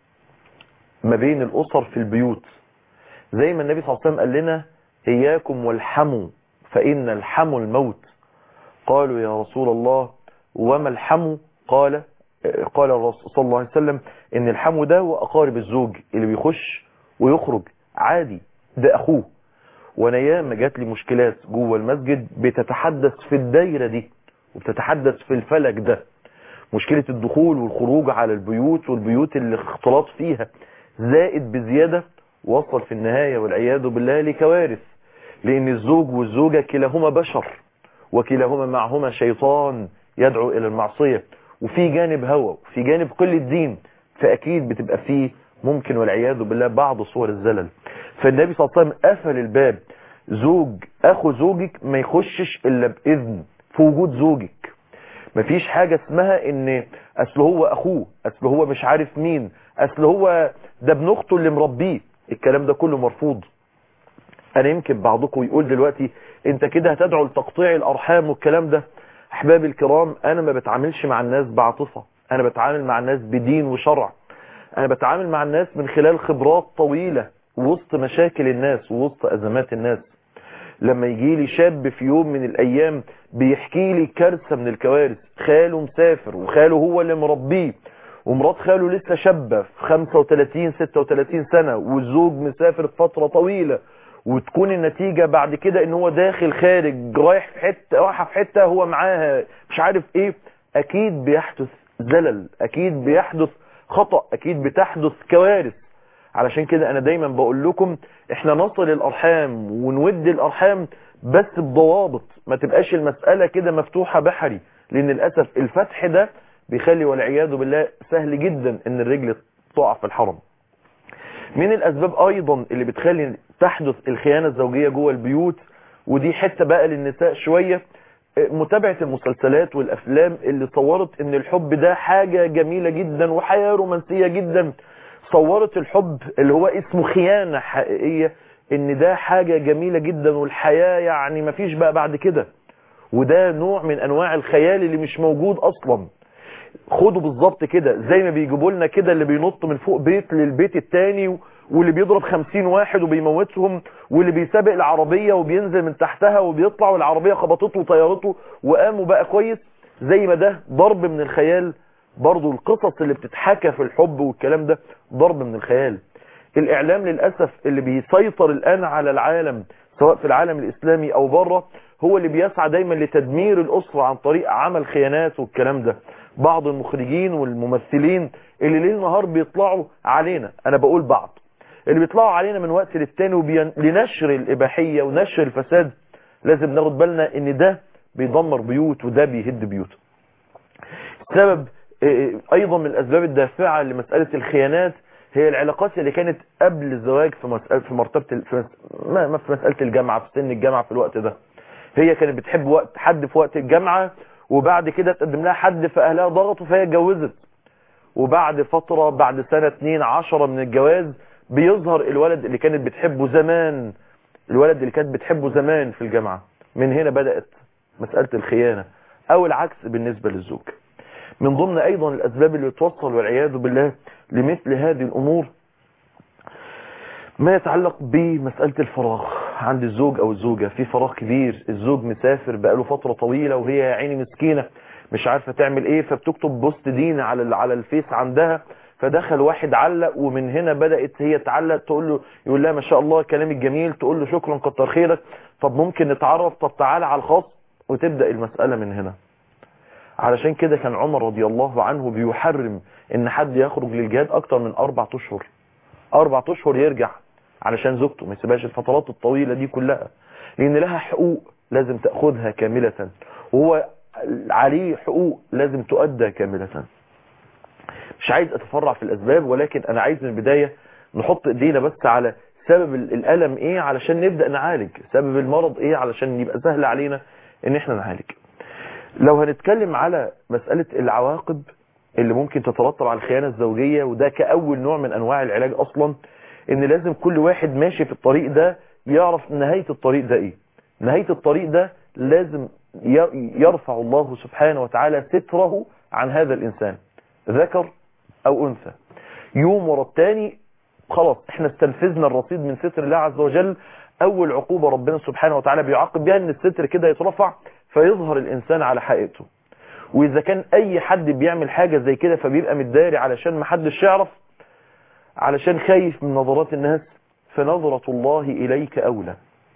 ما بين الأسر في البيوت زي ما النبي صلى الله عليه وسلم قال لنا إياكم والحمو فإن الحمو الموت قالوا يا رسول الله وما الحمو قال قال الرسول صلى الله عليه وسلم ان الحمو ده هو اقارب الزوج اللي بيخش ويخرج عادي ده اخوه وانا ياما جات لي مشكلات جوه المسجد بتتحدث في الدايره دي وبتتحدث في الفلك ده مشكله الدخول والخروج على البيوت والبيوت اللي اختلاط فيها زائد بزياده وصل في النهايه والعياذ بالله لكوارث لان الزوج والزوجه كلاهما بشر وكلاهما معهما شيطان يدعو الى المعصيه وفي جانب هوى وفي جانب قلة دين فأكيد بتبقى فيه ممكن والعياذ بالله بعض صور الزلل فالنبي صلى الله عليه وسلم قفل الباب زوج أخو زوجك ما يخشش إلا بإذن في وجود زوجك مفيش حاجة اسمها ان اصل هو اخوه اصل هو مش عارف مين اصل هو ده ابن اخته اللي مربيه الكلام ده كله مرفوض انا يمكن بعضكم يقول دلوقتي انت كده هتدعو لتقطيع الارحام والكلام ده احبابي الكرام انا ما بتعاملش مع الناس بعاطفة انا بتعامل مع الناس بدين وشرع انا بتعامل مع الناس من خلال خبرات طويلة وسط مشاكل الناس ووسط ازمات الناس لما يجي لي شاب في يوم من الايام بيحكي لي كارثه من الكوارث خاله مسافر وخاله هو اللي مربيه ومرات خاله لسه شابه في 35 36 سنه والزوج مسافر فتره طويله وتكون النتيجه بعد كده ان هو داخل خارج رايح في حته رايحه في حته هو معاها مش عارف ايه اكيد بيحدث زلل اكيد بيحدث خطا اكيد بتحدث كوارث علشان كده انا دايما بقول لكم احنا نصل الارحام ونود الارحام بس بضوابط ما تبقاش المسألة كده مفتوحة بحري لان للأسف الفتح ده بيخلي والعياذ بالله سهل جدا ان الرجل تقع في الحرم من الاسباب ايضا اللي بتخلي تحدث الخيانة الزوجية جوه البيوت ودي حتة بقى للنساء شوية متابعة المسلسلات والافلام اللي صورت ان الحب ده حاجة جميلة جدا وحياة رومانسية جدا صورت الحب اللي هو اسمه خيانة حقيقية ان ده حاجة جميلة جدا والحياة يعني مفيش بقى بعد كده وده نوع من انواع الخيال اللي مش موجود اصلا خدوا بالظبط كده زي ما بيجيبوا لنا كده اللي بينط من فوق بيت للبيت التاني واللي بيضرب خمسين واحد وبيموتهم واللي بيسابق العربية وبينزل من تحتها وبيطلع والعربية خبطته وطيارته وقاموا بقى كويس زي ما ده ضرب من الخيال برضو القصص اللي بتتحكى في الحب والكلام ده ضرب من الخيال الاعلام للأسف اللي بيسيطر الان على العالم سواء في العالم الاسلامي او بره هو اللي بيسعى دايما لتدمير الاسرة عن طريق عمل خيانات والكلام ده بعض المخرجين والممثلين اللي ليل نهار بيطلعوا علينا انا بقول بعض اللي بيطلعوا علينا من وقت للتاني وبين... لنشر الاباحية ونشر الفساد لازم ناخد بالنا ان ده بيدمر بيوت وده بيهد بيوت سبب ايضا من الاسباب الدافعة لمسألة الخيانات هي العلاقات اللي كانت قبل الزواج في مسألة في مرتبة ال... في, مس... ما في مسألة الجامعة في سن الجامعة في الوقت ده هي كانت بتحب وقت حد في وقت الجامعة وبعد كده تقدم لها حد فاهلها ضغطوا فهي اتجوزت وبعد فترة بعد سنة اتنين عشرة من الجواز بيظهر الولد اللي كانت بتحبه زمان الولد اللي كانت بتحبه زمان في الجامعة من هنا بدأت مسألة الخيانة او العكس بالنسبة للزوج من ضمن ايضا الاسباب اللي توصل والعياذ بالله لمثل هذه الامور ما يتعلق بمسألة الفراغ عند الزوج او الزوجة في فراغ كبير الزوج مسافر بقاله فترة طويلة وهي يا عيني مسكينة مش عارفة تعمل ايه فبتكتب بوست دين على على الفيس عندها فدخل واحد علق ومن هنا بدأت هي تعلق تقول له يقول لها ما شاء الله كلامك جميل تقول له شكرا كتر خيرك طب ممكن نتعرف طب تعالى على الخاص وتبدأ المسألة من هنا علشان كده كان عمر رضي الله عنه بيحرم ان حد يخرج للجهاد اكتر من اربع اشهر اربع اشهر يرجع علشان زوجته ما يسيبهاش الفترات الطويلة دي كلها لان لها حقوق لازم تأخذها كاملة وهو عليه حقوق لازم تؤدى كاملة مش عايز اتفرع في الاسباب ولكن انا عايز من البداية نحط ايدينا بس على سبب الالم ايه علشان نبدأ نعالج سبب المرض ايه علشان يبقى سهل علينا ان احنا نعالج لو هنتكلم على مسألة العواقب اللي ممكن تترتب على الخيانة الزوجية وده كأول نوع من أنواع العلاج أصلا إن لازم كل واحد ماشي في الطريق ده يعرف نهاية الطريق ده إيه نهاية الطريق ده لازم يرفع الله سبحانه وتعالى ستره عن هذا الإنسان ذكر أو أنثى يوم ورا التاني خلاص احنا استنفذنا الرصيد من ستر الله عز وجل أول عقوبة ربنا سبحانه وتعالى بيعاقب بها إن الستر كده يترفع فيظهر الإنسان على حقيقته وإذا كان أي حد بيعمل حاجة زي كده فبيبقى متداري علشان ما حدش يعرف علشان خايف من نظرات الناس فنظرة الله إليك أولى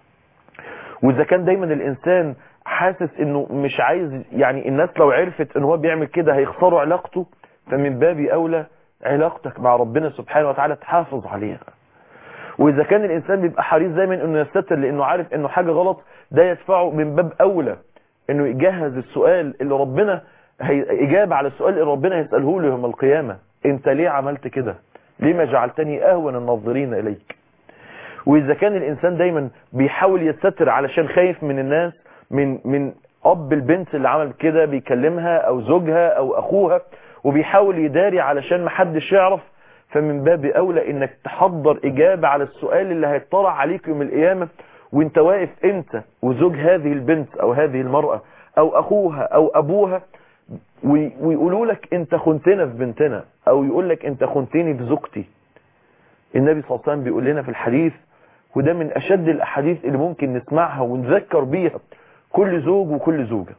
وإذا كان دايما الإنسان حاسس إنه مش عايز يعني الناس لو عرفت إن هو بيعمل كده هيخسروا علاقته فمن باب أولى علاقتك مع ربنا سبحانه وتعالى تحافظ عليها وإذا كان الإنسان بيبقى حريص دايما إنه يستتر لأنه عارف إنه حاجة غلط ده يدفعه من باب أولى إنه يجهز السؤال اللي ربنا هي إجابة على السؤال اللي ربنا هيسأله له يوم القيامة أنت ليه عملت كده لما جعلتني أهون الناظرين إليك وإذا كان الإنسان دايما بيحاول يستتر علشان خايف من الناس من من أب البنت اللي عمل كده بيكلمها أو زوجها أو أخوها وبيحاول يداري علشان محدش يعرف فمن باب أولى إنك تحضر إجابة على السؤال اللي هيطلع عليك يوم القيامة وانت واقف انت وزوج هذه البنت أو هذه المرأة أو أخوها أو أبوها ويقولوا لك انت خنتنا في بنتنا او يقول لك انت خنتني في زوجتي النبي صلى الله عليه وسلم بيقول لنا في الحديث وده من أشد الأحاديث اللي ممكن نسمعها ونذكر بيها كل زوج وكل زوجة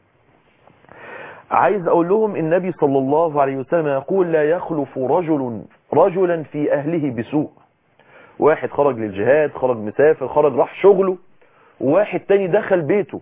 عايز أقول لهم النبي صلى الله عليه وسلم يقول لا يخلف رجل رجلا في أهله بسوء واحد خرج للجهاد خرج مسافر خرج راح شغله وواحد تاني دخل بيته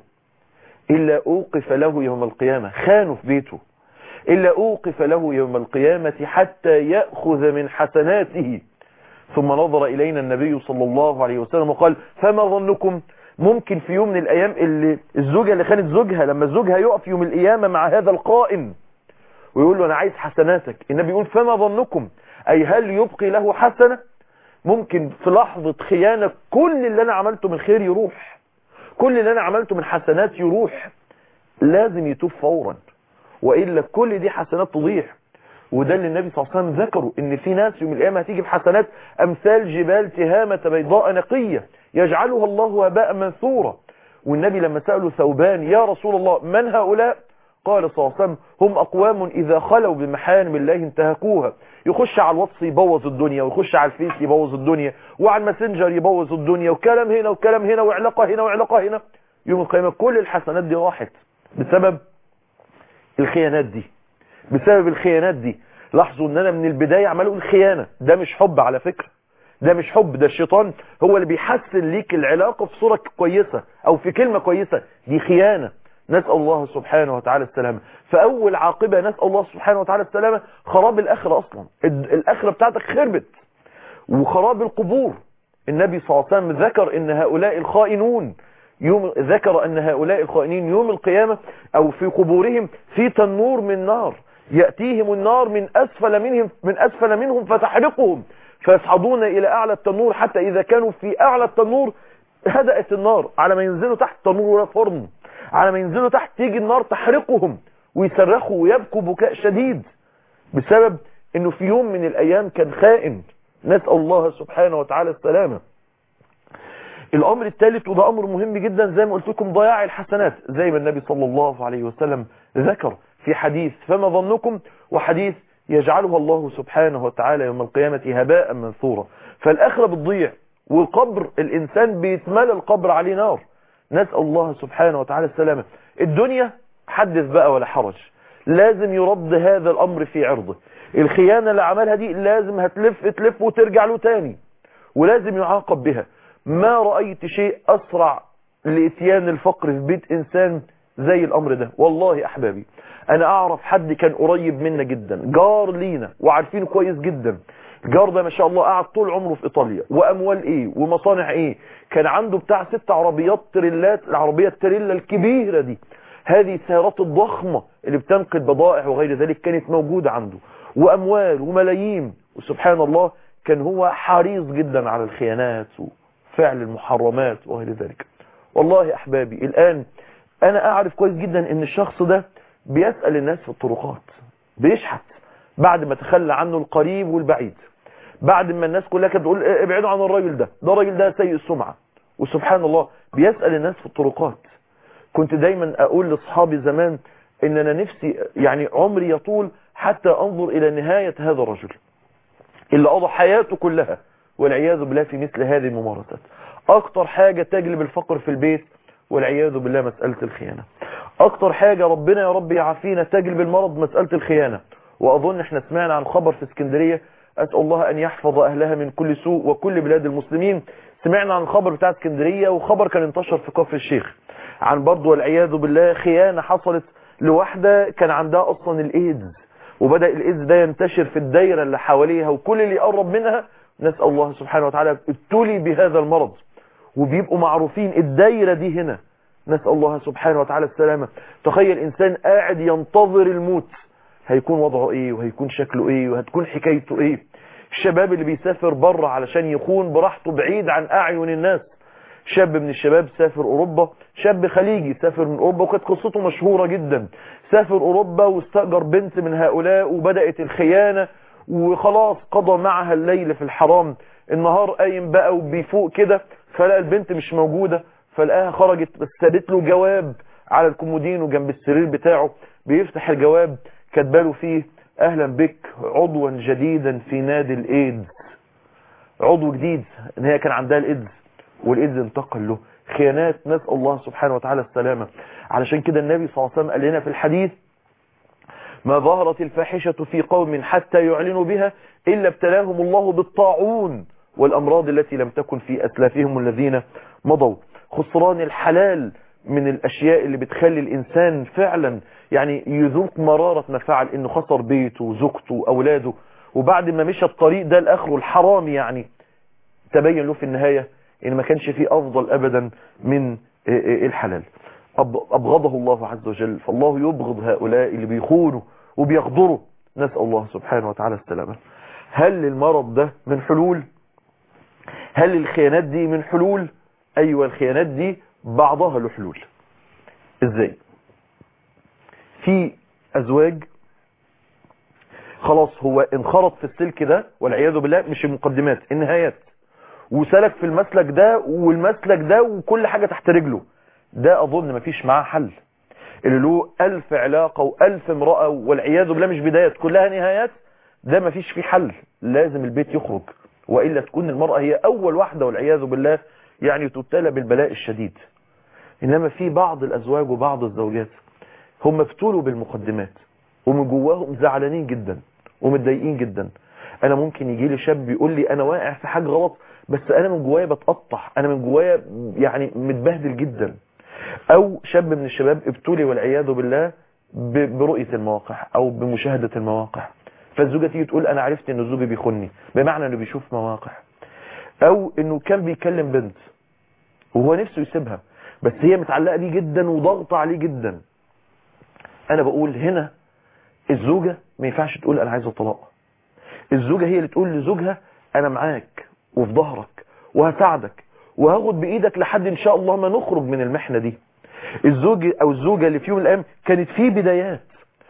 إلا أوقف له يوم القيامة خانه في بيته إلا أوقف له يوم القيامة حتى يأخذ من حسناته ثم نظر إلينا النبي صلى الله عليه وسلم وقال فما ظنكم ممكن في يوم من الأيام اللي الزوجة اللي خانت زوجها لما زوجها يقف يوم القيامة مع هذا القائم ويقول له أنا عايز حسناتك النبي يقول فما ظنكم أي هل يبقي له حسنة ممكن في لحظة خيانة كل اللي أنا عملته من خير يروح كل اللي أنا عملته من حسنات يروح لازم يتوب فورا وإلا كل دي حسنات تضيع وده اللي النبي صلى الله عليه وسلم ذكره ان في ناس يوم القيامة هتيجي بحسنات امثال جبال تهامة بيضاء نقية يجعلها الله هباء منثورا والنبي لما سأله ثوبان يا رسول الله من هؤلاء قال صلى الله عليه وسلم هم أقوام إذا خلوا بمحارم الله انتهكوها يخش على الواتس يبوظ الدنيا ويخش على الفيس يبوظ الدنيا وعلى الماسنجر يبوظ الدنيا وكلام هنا وكلام هنا وعلاقة هنا وعلاقة هنا يوم القيامة كل الحسنات دي راحت بسبب الخيانات دي بسبب الخيانات دي لاحظوا ان انا من البداية عمال اقول خيانة ده مش حب على فكرة ده مش حب ده الشيطان هو اللي بيحسن ليك العلاقة في صورة كويسة او في كلمة كويسة دي خيانة نسأل الله سبحانه وتعالى السلامة فاول عاقبة نسأل الله سبحانه وتعالى السلامة خراب الاخرة اصلا الاخرة بتاعتك خربت وخراب القبور النبي صلى الله عليه وسلم ذكر ان هؤلاء الخائنون يوم ذكر ان هؤلاء الخائنين يوم القيامة او في قبورهم في تنور من نار يأتيهم النار من أسفل منهم من أسفل منهم فتحرقهم فيصعدون إلى أعلى التنور حتى إذا كانوا في أعلى التنور هدأت النار على ما ينزلوا تحت التنور ولا فرن على ما ينزلوا تحت تيجي النار تحرقهم ويصرخوا ويبكوا بكاء شديد بسبب انه في يوم من الايام كان خائن نسأل الله سبحانه وتعالى السلامة الامر الثالث وده امر مهم جدا زي ما قلت لكم ضياع الحسنات زي ما النبي صلى الله عليه وسلم ذكر في حديث فما ظنكم وحديث يجعلها الله سبحانه وتعالى يوم القيامة هباء منثورا فالآخرة بتضيع والقبر الإنسان بيتملى القبر عليه نار نسأل الله سبحانه وتعالى السلامة الدنيا حدث بقى ولا حرج لازم يرد هذا الأمر في عرضه الخيانة اللي عملها دي لازم هتلف تلف وترجع له تاني ولازم يعاقب بها ما رأيت شيء أسرع لإتيان الفقر في بيت إنسان زي الأمر ده والله أحبابي أنا أعرف حد كان قريب منا جدا جار لينا وعارفينه كويس جدا الجار ده ما شاء الله قعد طول عمره في إيطاليا وأموال إيه ومصانع إيه كان عنده بتاع ست عربيات تريلات العربية التريلا الكبيرة دي هذه السيارات الضخمة اللي بتنقل بضائع وغير ذلك كانت موجودة عنده وأموال وملايين وسبحان الله كان هو حريص جدا على الخيانات وفعل المحرمات وغير ذلك والله أحبابي الآن أنا أعرف كويس جدا أن الشخص ده بيسأل الناس في الطرقات بيشحت بعد ما تخلى عنه القريب والبعيد بعد ما الناس كلها كانت تقول ابعدوا عن الراجل ده ده الراجل ده سيء السمعة وسبحان الله بيسأل الناس في الطرقات كنت دايما أقول لأصحابي زمان ان انا نفسي يعني عمري يطول حتى انظر الى نهاية هذا الرجل اللي قضى حياته كلها والعياذ بالله في مثل هذه الممارسات اكتر حاجة تجلب الفقر في البيت والعياذ بالله مسألة الخيانة اكتر حاجة ربنا يا رب يعافينا تجلب المرض مسألة الخيانة واظن احنا سمعنا عن خبر في اسكندرية اسأل الله ان يحفظ اهلها من كل سوء وكل بلاد المسلمين سمعنا عن الخبر بتاع اسكندرية وخبر كان انتشر في كفر الشيخ عن برضه والعياذ بالله خيانة حصلت لواحدة كان عندها اصلا الايدز وبدأ الايدز ده ينتشر في الدايرة اللي حواليها وكل اللي يقرب منها نسأل الله سبحانه وتعالى ابتلي بهذا المرض وبيبقوا معروفين الدايرة دي هنا نسأل الله سبحانه وتعالى السلامة تخيل انسان قاعد ينتظر الموت هيكون وضعه ايه وهيكون شكله ايه وهتكون حكايته ايه الشباب اللي بيسافر بره علشان يكون براحته بعيد عن اعين الناس شاب من الشباب سافر اوروبا شاب خليجي سافر من اوروبا وكانت قصته مشهورة جدا سافر اوروبا واستأجر بنت من هؤلاء وبدأت الخيانة وخلاص قضى معها الليل في الحرام النهار قايم بقى وبيفوق كده فلقى البنت مش موجودة فلقاها خرجت بس سابت له جواب على الكومودين وجنب السرير بتاعه بيفتح الجواب كاتباله فيه اهلا بك عضوا جديدا في نادي الايدز عضو جديد ان هي كان عندها الايدز والايدز انتقل له خيانات نسأل الله سبحانه وتعالى السلامة علشان كده النبي صلى الله عليه وسلم قال لنا في الحديث ما ظهرت الفاحشة في قوم حتى يعلنوا بها إلا ابتلاهم الله بالطاعون والأمراض التي لم تكن في أسلافهم الذين مضوا خسران الحلال من الأشياء اللي بتخلي الإنسان فعلا يعني يذوق مرارة ما فعل إنه خسر بيته وزوجته وأولاده وبعد ما مشى الطريق ده لآخره الحرام يعني تبين له في النهاية إن ما كانش فيه أفضل أبدا من الحلال أبغضه الله عز وجل فالله يبغض هؤلاء اللي بيخونوا وبيغضروا نسأل الله سبحانه وتعالى السلامة هل المرض ده من حلول هل الخيانات دي من حلول أيوة الخيانات دي بعضها له حلول ازاي في أزواج خلاص هو انخرط في السلك ده والعياذ بالله مش المقدمات النهايات وسلك في المسلك ده والمسلك ده وكل حاجة تحت رجله ده أظن مفيش معاه حل اللي له ألف علاقة وألف امرأة والعياذ بالله مش بدايات كلها نهايات ده مفيش فيه حل لازم البيت يخرج وإلا تكون المرأة هي أول واحدة والعياذ بالله يعني تبتلى بالبلاء الشديد إنما في بعض الأزواج وبعض الزوجات هم مفتولوا بالمقدمات ومن جواهم زعلانين جدا ومتضايقين جدا أنا ممكن يجي لي شاب يقول لي أنا واقع في حاجة غلط بس أنا من جوايا بتقطع أنا من جوايا يعني متبهدل جدا او شاب من الشباب ابتلي والعياذ بالله برؤية المواقع او بمشاهدة المواقع فالزوجة تيجي تقول انا عرفت ان زوجي بيخوني بمعنى انه بيشوف مواقع او انه كان بيكلم بنت وهو نفسه يسيبها بس هي متعلقة بيه جدا وضغط عليه جدا انا بقول هنا الزوجة ما ينفعش تقول انا عايزة طلاق الزوجة هي اللي تقول لزوجها انا معاك وفي ظهرك وهساعدك وهاخد بايدك لحد ان شاء الله ما نخرج من المحنة دي الزوج او الزوجة اللي في يوم من الايام كانت في بدايات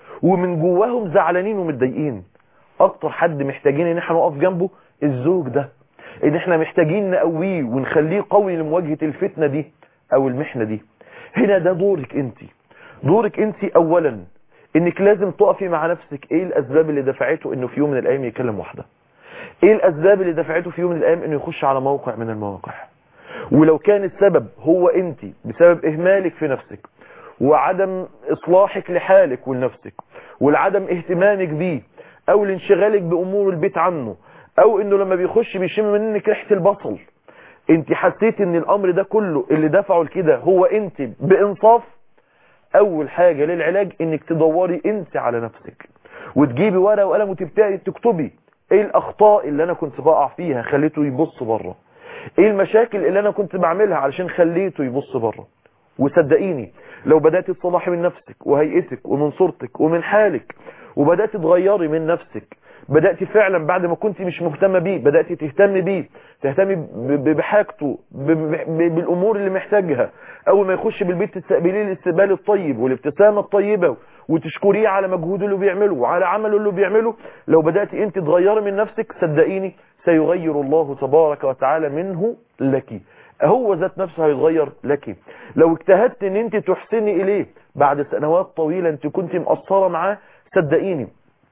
ومن جواهم زعلانين ومتضايقين اكتر حد محتاجين ان احنا نقف جنبه الزوج ده ان احنا محتاجين نقويه ونخليه قوي لمواجهة الفتنة دي او المحنة دي هنا ده دورك انت دورك انت اولا انك لازم تقفي مع نفسك ايه الاسباب اللي دفعته انه في يوم من الايام يكلم واحدة ايه الاسباب اللي دفعته في يوم من الايام انه يخش على موقع من المواقع ولو كان السبب هو انت بسبب اهمالك في نفسك وعدم اصلاحك لحالك ولنفسك والعدم اهتمامك بيه او لانشغالك بامور البيت عنه او انه لما بيخش بيشم منك ريحة البصل انت حسيت ان الامر ده كله اللي دفعه لكده هو انت بانصاف اول حاجة للعلاج انك تدوري انت على نفسك وتجيبي ورقة وقلم وتبتدي تكتبي ايه الاخطاء اللي انا كنت بقع فيها خليته يبص بره ايه المشاكل اللي انا كنت بعملها علشان خليته يبص بره وصدقيني لو بدأت تصلحي من نفسك وهيئتك ومن صورتك ومن حالك وبدأت تغيري من نفسك بدأت فعلا بعد ما كنت مش مهتمة بيه بدأت تهتم بيه تهتمي بحاجته بالأمور اللي محتاجها أول ما يخش بالبيت تستقبليه الاستقبال الطيب والابتسامة الطيبة وتشكريه على مجهوده اللي بيعمله وعلى عمله اللي بيعمله لو بدأت انت تغيري من نفسك صدقيني سيغير الله تبارك وتعالى منه لك هو ذات نفسه هيتغير لك لو اجتهدت ان انت تحسني اليه بعد سنوات طويلة انت كنت مقصرة معاه صدقيني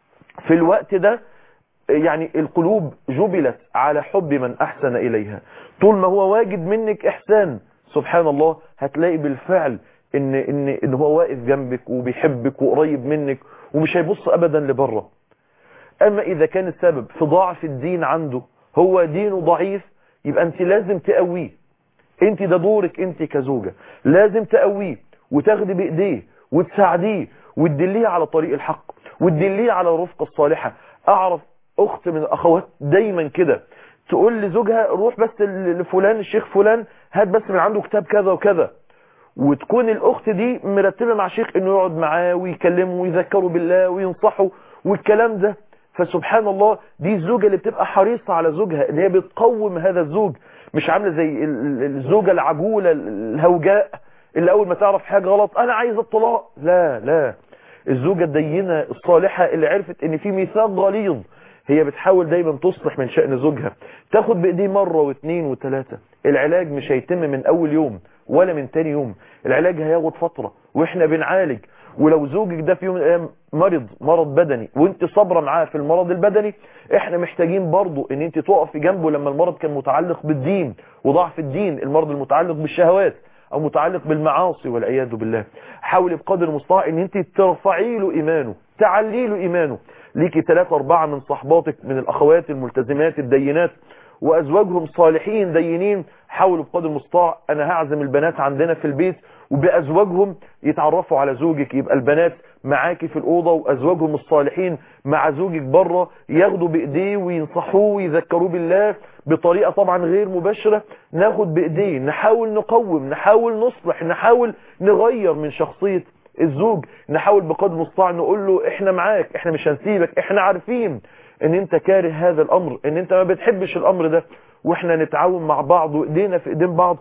في الوقت ده يعني القلوب جبلت على حب من احسن اليها طول ما هو واجد منك احسان سبحان الله هتلاقي بالفعل ان, إن, إن هو واقف جنبك وبيحبك وقريب منك ومش هيبص ابدا لبره اما اذا كان السبب في ضعف الدين عنده هو دينه ضعيف يبقى انت لازم تقويه انت ده دورك انت كزوجة لازم تقويه وتاخدي بايديه وتساعديه وتدليه على طريق الحق وتدليه على الرفقة الصالحة اعرف اخت من الاخوات دايما كده تقول لزوجها روح بس لفلان الشيخ فلان هات بس من عنده كتاب كذا وكذا وتكون الاخت دي مرتبة مع شيخ انه يقعد معاه ويكلمه ويذكره بالله وينصحه والكلام ده فسبحان الله دي الزوجة اللي بتبقى حريصة على زوجها اللي هي بتقوم هذا الزوج مش عاملة زي الزوجة العجولة الهوجاء اللي اول ما تعرف حاجة غلط انا عايز الطلاق لا لا الزوجة الدينة الصالحة اللي عرفت ان في ميثاق غليظ هي بتحاول دايما تصلح من شأن زوجها تاخد بايديه مرة واثنين وثلاثة العلاج مش هيتم من اول يوم ولا من تاني يوم العلاج هياخد فترة واحنا بنعالج ولو زوجك ده في يوم من الايام مرض مرض بدني وانت صابره معاه في المرض البدني احنا محتاجين برضو ان انت تقفي جنبه لما المرض كان متعلق بالدين وضعف الدين المرض المتعلق بالشهوات او متعلق بالمعاصي والعياذ بالله حاولي بقدر المستطاع ان انت ترفعي له ايمانه تعلي له ايمانه ليكي ثلاثة اربعة من صحباتك من الاخوات الملتزمات الدينات وازواجهم صالحين دينين حاولوا بقدر المستطاع انا هعزم البنات عندنا في البيت وبازواجهم يتعرفوا على زوجك يبقى البنات معاكي في الاوضه وازواجهم الصالحين مع زوجك بره ياخدوا بايديه وينصحوه ويذكروه بالله بطريقه طبعا غير مباشره ناخد بايديه نحاول نقوم نحاول نصلح نحاول نغير من شخصيه الزوج نحاول بقدر المستطاع نقول له احنا معاك احنا مش هنسيبك احنا عارفين ان انت كاره هذا الامر ان انت ما بتحبش الامر ده واحنا نتعاون مع بعض وايدينا في ايدين بعض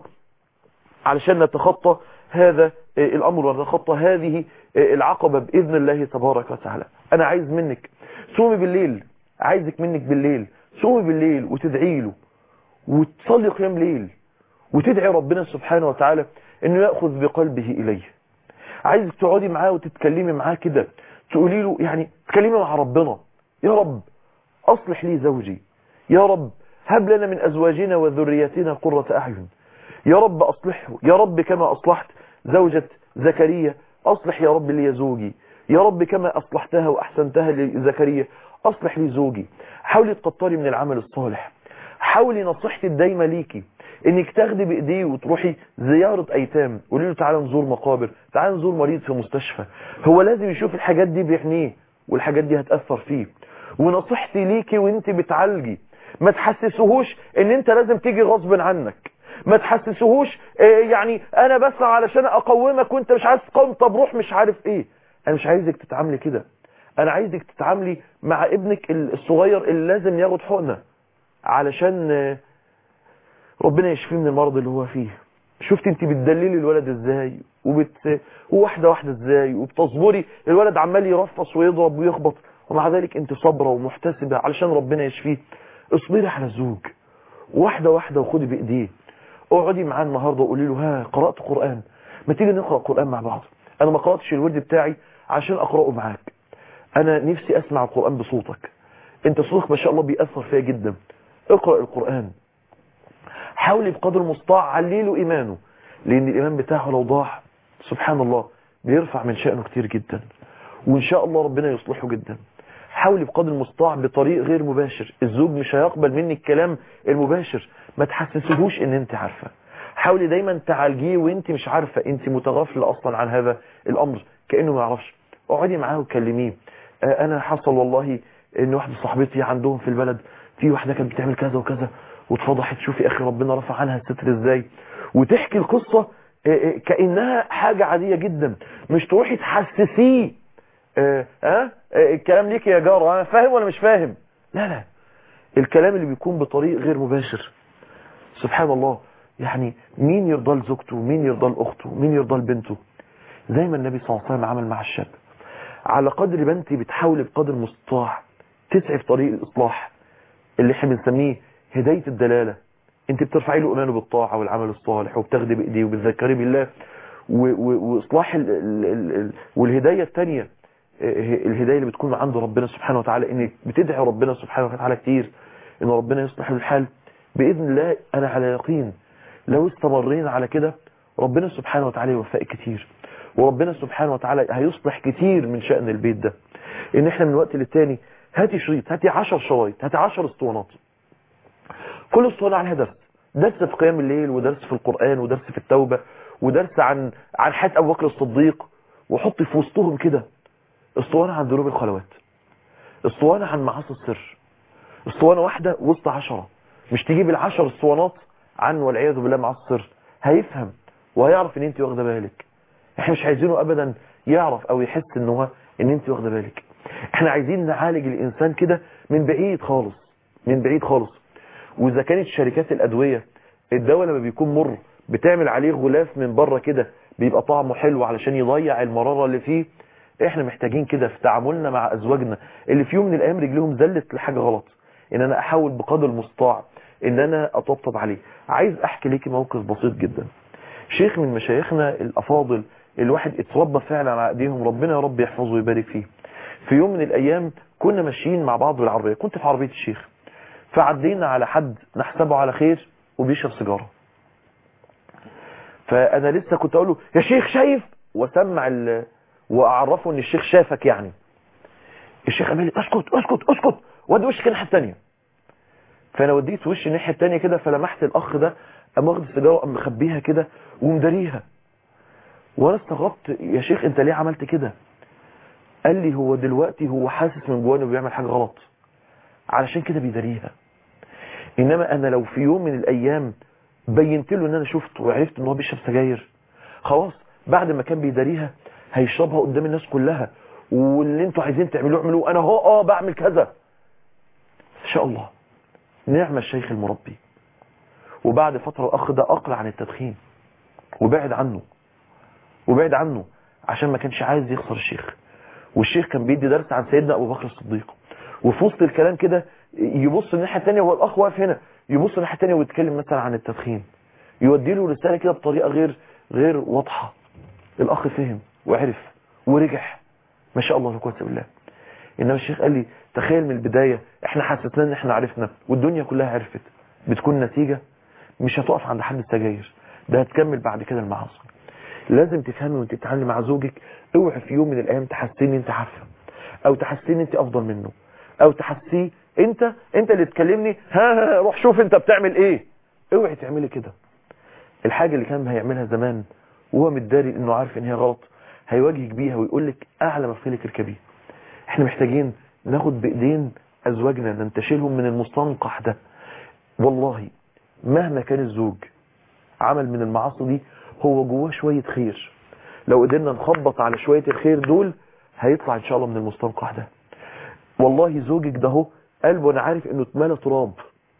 علشان نتخطى هذا الامر ونتخطى هذه العقبة باذن الله تبارك وتعالى انا عايز منك صومي بالليل عايزك منك بالليل صومي بالليل وتدعي له وتصلي قيام ليل وتدعي ربنا سبحانه وتعالى انه ياخذ بقلبه اليه عايزك تقعدي معاه وتتكلمي معاه كده تقولي له يعني تكلمي مع ربنا يا رب اصلح لي زوجي يا رب هب لنا من ازواجنا وذرياتنا قرة اعين يا رب اصلحه يا رب كما اصلحت زوجة زكريا اصلح يا رب لي زوجي يا رب كما اصلحتها واحسنتها لزكريا اصلح لي زوجي حاولي تقطري من العمل الصالح حاولي نصيحتي الدايمه ليكي انك تاخدي بايديه وتروحي زيارة ايتام قولي له تعالى نزور مقابر تعالى نزور مريض في مستشفى هو لازم يشوف الحاجات دي بعينيه والحاجات دي هتأثر فيه ونصيحتي ليكي وانت بتعالجي ما تحسسهوش ان انت لازم تيجي غصب عنك ما تحسسهوش إيه يعني انا بس علشان اقومك وانت مش عايز تقوم طب روح مش عارف ايه انا مش عايزك تتعاملي كده انا عايزك تتعاملي مع ابنك الصغير اللي لازم ياخد حقنه علشان ربنا يشفيه من المرض اللي هو فيه شفت انت بتدللي الولد ازاي وبت واحده واحده ازاي وبتصبري الولد عمال يرفص ويضرب ويخبط ومع ذلك انت صابره ومحتسبه علشان ربنا يشفيه اصبري على الزوج واحده واحده وخدي بايديه اقعدي معاه النهارده وقولي له ها قرات قران ما تيجي نقرا قران مع بعض انا ما قراتش الورد بتاعي عشان اقراه معاك انا نفسي اسمع القران بصوتك انت صوتك ما شاء الله بيأثر فيا جدا اقرا القران حاولي بقدر المستطاع علي له ايمانه لان الايمان بتاعه لو ضاع سبحان الله بيرفع من شأنه كتير جدا وان شاء الله ربنا يصلحه جدا حاولي بقدر المستطاع بطريق غير مباشر الزوج مش هيقبل منك الكلام المباشر ما تحسسهوش ان انت عارفه حاولي دايما تعالجيه وانت مش عارفه انت متغافله اصلا عن هذا الامر كانه ما يعرفش اقعدي معاه وكلميه آه انا حصل والله ان واحده صاحبتي عندهم في البلد في واحده كانت بتعمل كذا وكذا واتفضحت شوفي اخي ربنا رفع عنها الستر ازاي وتحكي القصه كانها حاجه عاديه جدا مش تروحي تحسسيه اه اه الكلام ليك يا جاره انا فاهم ولا مش فاهم لا لا الكلام اللي بيكون بطريق غير مباشر سبحان الله يعني مين يرضى لزوجته مين يرضى لاخته مين يرضى لبنته زي ما النبي صلى الله عليه وسلم عمل مع الشاب على قدر ما انت بتحاولي بقدر المستطاع تسعي في طريق الاصلاح اللي احنا بنسميه هدايه الدلاله انت بترفعي له ايمانه بالطاعه والعمل الصالح وبتاخدي بايديه وبتذكري بالله واصلاح ال ال ال والهدايه الثانيه الهدايه اللي بتكون عند ربنا سبحانه وتعالى انك بتدعي ربنا سبحانه وتعالى كتير ان ربنا يصلح الحال باذن الله انا على يقين لو استمرينا على كده ربنا سبحانه وتعالى يوفقك كتير وربنا سبحانه وتعالى هيصلح كتير من شأن البيت ده ان احنا من وقت للتاني هاتي شريط هاتي 10 شرايط هاتي 10 اسطوانات كل اسطوانه عليها درس درس في قيام الليل ودرس في القرآن ودرس في التوبة ودرس عن عن حياة ابو بكر الصديق وحطي في وسطهم كده اسطوانه عن ذنوب الخلوات اسطوانه عن معاصي السر اسطوانه واحده وسط عشرة مش تجيب العشر اسطوانات عن والعياذ بالله معاصي السر هيفهم وهيعرف ان انت واخده بالك احنا مش عايزينه ابدا يعرف او يحس ان هو ان انت واخده بالك احنا عايزين نعالج الانسان كده من بعيد خالص من بعيد خالص واذا كانت شركات الادويه الدواء لما بيكون مر بتعمل عليه غلاف من بره كده بيبقى طعمه حلو علشان يضيع المراره اللي فيه احنا محتاجين كده في تعاملنا مع ازواجنا اللي في يوم من الايام رجلهم زلت لحاجه غلط ان انا احاول بقدر المستطاع ان انا اطبطب عليه عايز احكي ليكي موقف بسيط جدا شيخ من مشايخنا الافاضل الواحد اتربى فعلا على ايديهم ربنا يا رب يحفظه ويبارك فيه في يوم من الايام كنا ماشيين مع بعض بالعربيه كنت في عربيه الشيخ فعدينا على حد نحسبه على خير وبيشرب سيجاره فانا لسه كنت اقول له يا شيخ شايف واسمع ال... واعرفه ان الشيخ شافك يعني الشيخ قال لي اسكت اسكت اسكت ودي وشك الناحيه الثانيه فانا وديت وشي الناحيه الثانيه كده فلمحت الاخ ده قام واخد السيجاره وقام مخبيها كده ومداريها وانا استغربت يا شيخ انت ليه عملت كده قال لي هو دلوقتي هو حاسس من جواه انه بيعمل حاجه غلط علشان كده بيداريها انما انا لو في يوم من الايام بينت له ان انا شفته وعرفت ان هو بيشرب سجاير خلاص بعد ما كان بيداريها هيشربها قدام الناس كلها واللي انتوا عايزين تعملوه اعملوه انا هو اه بعمل كذا ان شاء الله نعم الشيخ المربي وبعد فترة الاخ ده اقلع عن التدخين وبعد عنه وبعد عنه عشان ما كانش عايز يخسر الشيخ والشيخ كان بيدي درس عن سيدنا ابو بكر الصديق وفي وسط الكلام كده يبص الناحيه الثانيه هو الاخ واقف هنا يبص الناحيه الثانيه ويتكلم مثلا عن التدخين يودي له رساله كده بطريقه غير غير واضحه الاخ فهم وعرف ورجع ما شاء الله لا قوه الا بالله انما الشيخ قال لي تخيل من البدايه احنا حسسنا ان احنا عرفنا والدنيا كلها عرفت بتكون نتيجه مش هتقف عند حد السجاير ده هتكمل بعد كده المعاصي لازم تفهمي وانت بتتعاملي مع زوجك اوعي في يوم من الايام تحسيني انت عارفه او تحسيني انت افضل منه او تحسيه انت انت اللي تكلمني ها, ها روح شوف انت بتعمل ايه اوعي تعملي كده الحاجه اللي كان هيعملها زمان وهو متداري انه عارف ان هي غلط هيواجهك بيها ويقول لك اعلى مفصلك اركبيه احنا محتاجين ناخد بايدين ازواجنا ننتشلهم من المستنقح ده والله مهما كان الزوج عمل من المعاصي دي هو جواه شوية خير لو قدرنا نخبط على شوية الخير دول هيطلع ان شاء الله من المستنقع ده والله زوجك ده هو قلبه انا عارف انه اتملى تراب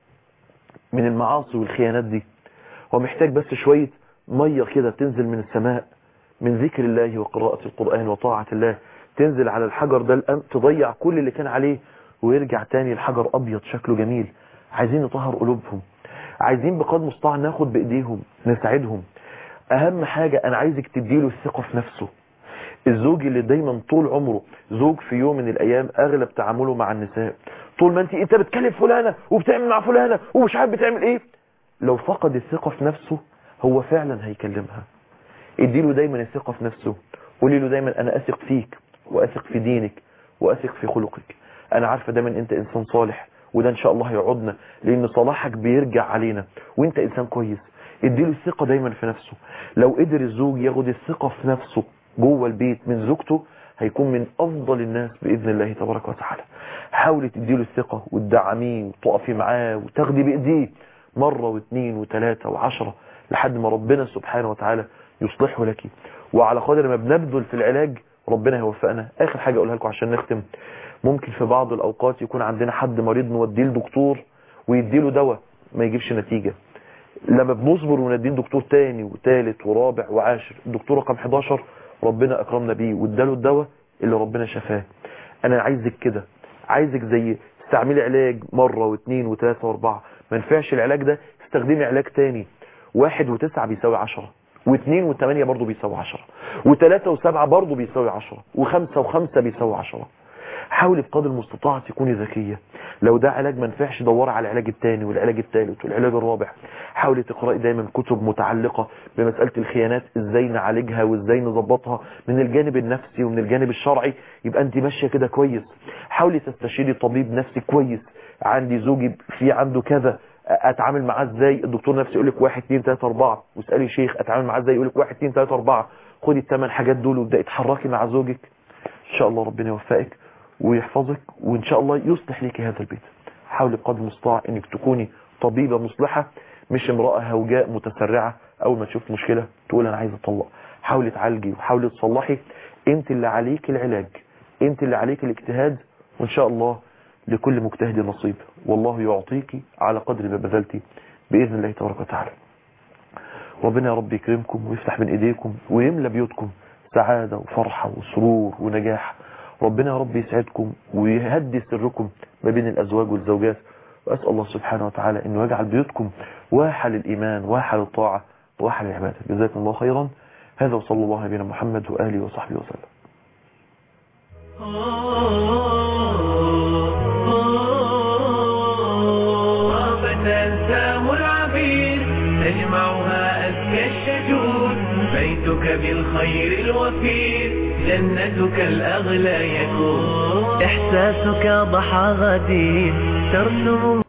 من المعاصي والخيانات دي هو محتاج بس شوية مية كده تنزل من السماء من ذكر الله وقراءة القرآن وطاعة الله تنزل على الحجر ده الأم تضيع كل اللي كان عليه ويرجع تاني الحجر أبيض شكله جميل عايزين نطهر قلوبهم عايزين بقدر المستطاع ناخد بإيديهم نساعدهم أهم حاجة أنا عايزك تديله الثقة في نفسه الزوج اللي دايما طول عمره زوج في يوم من الأيام أغلب تعامله مع النساء طول ما أنت أنت بتكلم فلانة وبتعمل مع فلانة ومش عارف بتعمل إيه لو فقد الثقة في نفسه هو فعلا هيكلمها اديله دايما الثقة في نفسه قولي له دايما أنا أثق فيك وأثق في دينك وأثق في خلقك أنا عارفة دايما أنت إنسان صالح وده إن شاء الله هيعودنا لأن صلاحك بيرجع علينا وأنت إنسان كويس اديله الثقة دايما في نفسه لو قدر الزوج ياخد الثقة في نفسه جوه البيت من زوجته هيكون من أفضل الناس بإذن الله تبارك وتعالى حاولي تديله الثقة وتدعميه وتقفي معاه وتاخدي بإيديه مرة واثنين وثلاثة وعشرة لحد ما ربنا سبحانه وتعالى يصلحه لك وعلى قدر ما بنبذل في العلاج ربنا يوفقنا آخر حاجة أقولها لكم عشان نختم ممكن في بعض الأوقات يكون عندنا حد مريض نوديه لدكتور ويديله دواء ما يجيبش نتيجة لما بنصبر وندين دكتور تاني وتالت ورابع وعاشر الدكتور رقم 11 ربنا اكرمنا بيه واداله الدواء اللي ربنا شفاه انا عايزك كده عايزك زي استعملي علاج مرة واثنين وثلاثة واربعة ما نفعش العلاج ده استخدمي علاج تاني واحد وتسعة بيساوي عشرة واثنين وثمانية برضو بيساوي عشرة وثلاثة وسبعة برضو بيساوي عشرة وخمسة وخمسة بيساوي عشرة حاولي بقدر المستطاع تكوني ذكية لو ده علاج ما نفعش دوري على العلاج الثاني والعلاج الثالث والعلاج الرابع حاولي تقرأي دايما كتب متعلقة بمسألة الخيانات ازاي نعالجها وازاي نظبطها من الجانب النفسي ومن الجانب الشرعي يبقى انت ماشية كده كويس حاولي تستشيري طبيب نفسي كويس عندي زوجي في عنده كذا اتعامل معاه ازاي الدكتور نفسي يقول لك 1 2 3 4 واسالي شيخ اتعامل معاه ازاي يقول لك 1 2 3 4 خدي الثمان حاجات دول وابداي اتحركي مع زوجك ان شاء الله ربنا يوفقك ويحفظك وان شاء الله يصلح لك هذا البيت حاولي بقدر المستطاع انك تكوني طبيبة مصلحة مش امرأة هوجاء متسرعة اول ما تشوف مشكلة تقول انا عايز اطلق حاولي تعالجي وحاولي تصلحي انت اللي عليك العلاج انت اللي عليك الاجتهاد وان شاء الله لكل مجتهد نصيب والله يعطيك على قدر ما بذلتي بإذن الله تبارك وتعالى ربنا يا رب يكرمكم ويفتح من ايديكم ويملى بيوتكم سعادة وفرحة وسرور ونجاح ربنا يا رب يسعدكم ويهدي سركم ما بين الأزواج والزوجات وأسأل الله سبحانه وتعالى أنه يجعل بيوتكم واحة للإيمان واحة للطاعة واحة للعبادة جزاكم الله خيرا هذا وصلى الله على نبينا محمد وآله وصحبه وسلم طابت أنسام العبير تجمعها أزكى الشجون بيتك بالخير الوفير جنتك الأغلى يكون إحساسك ضحى غدير ترسم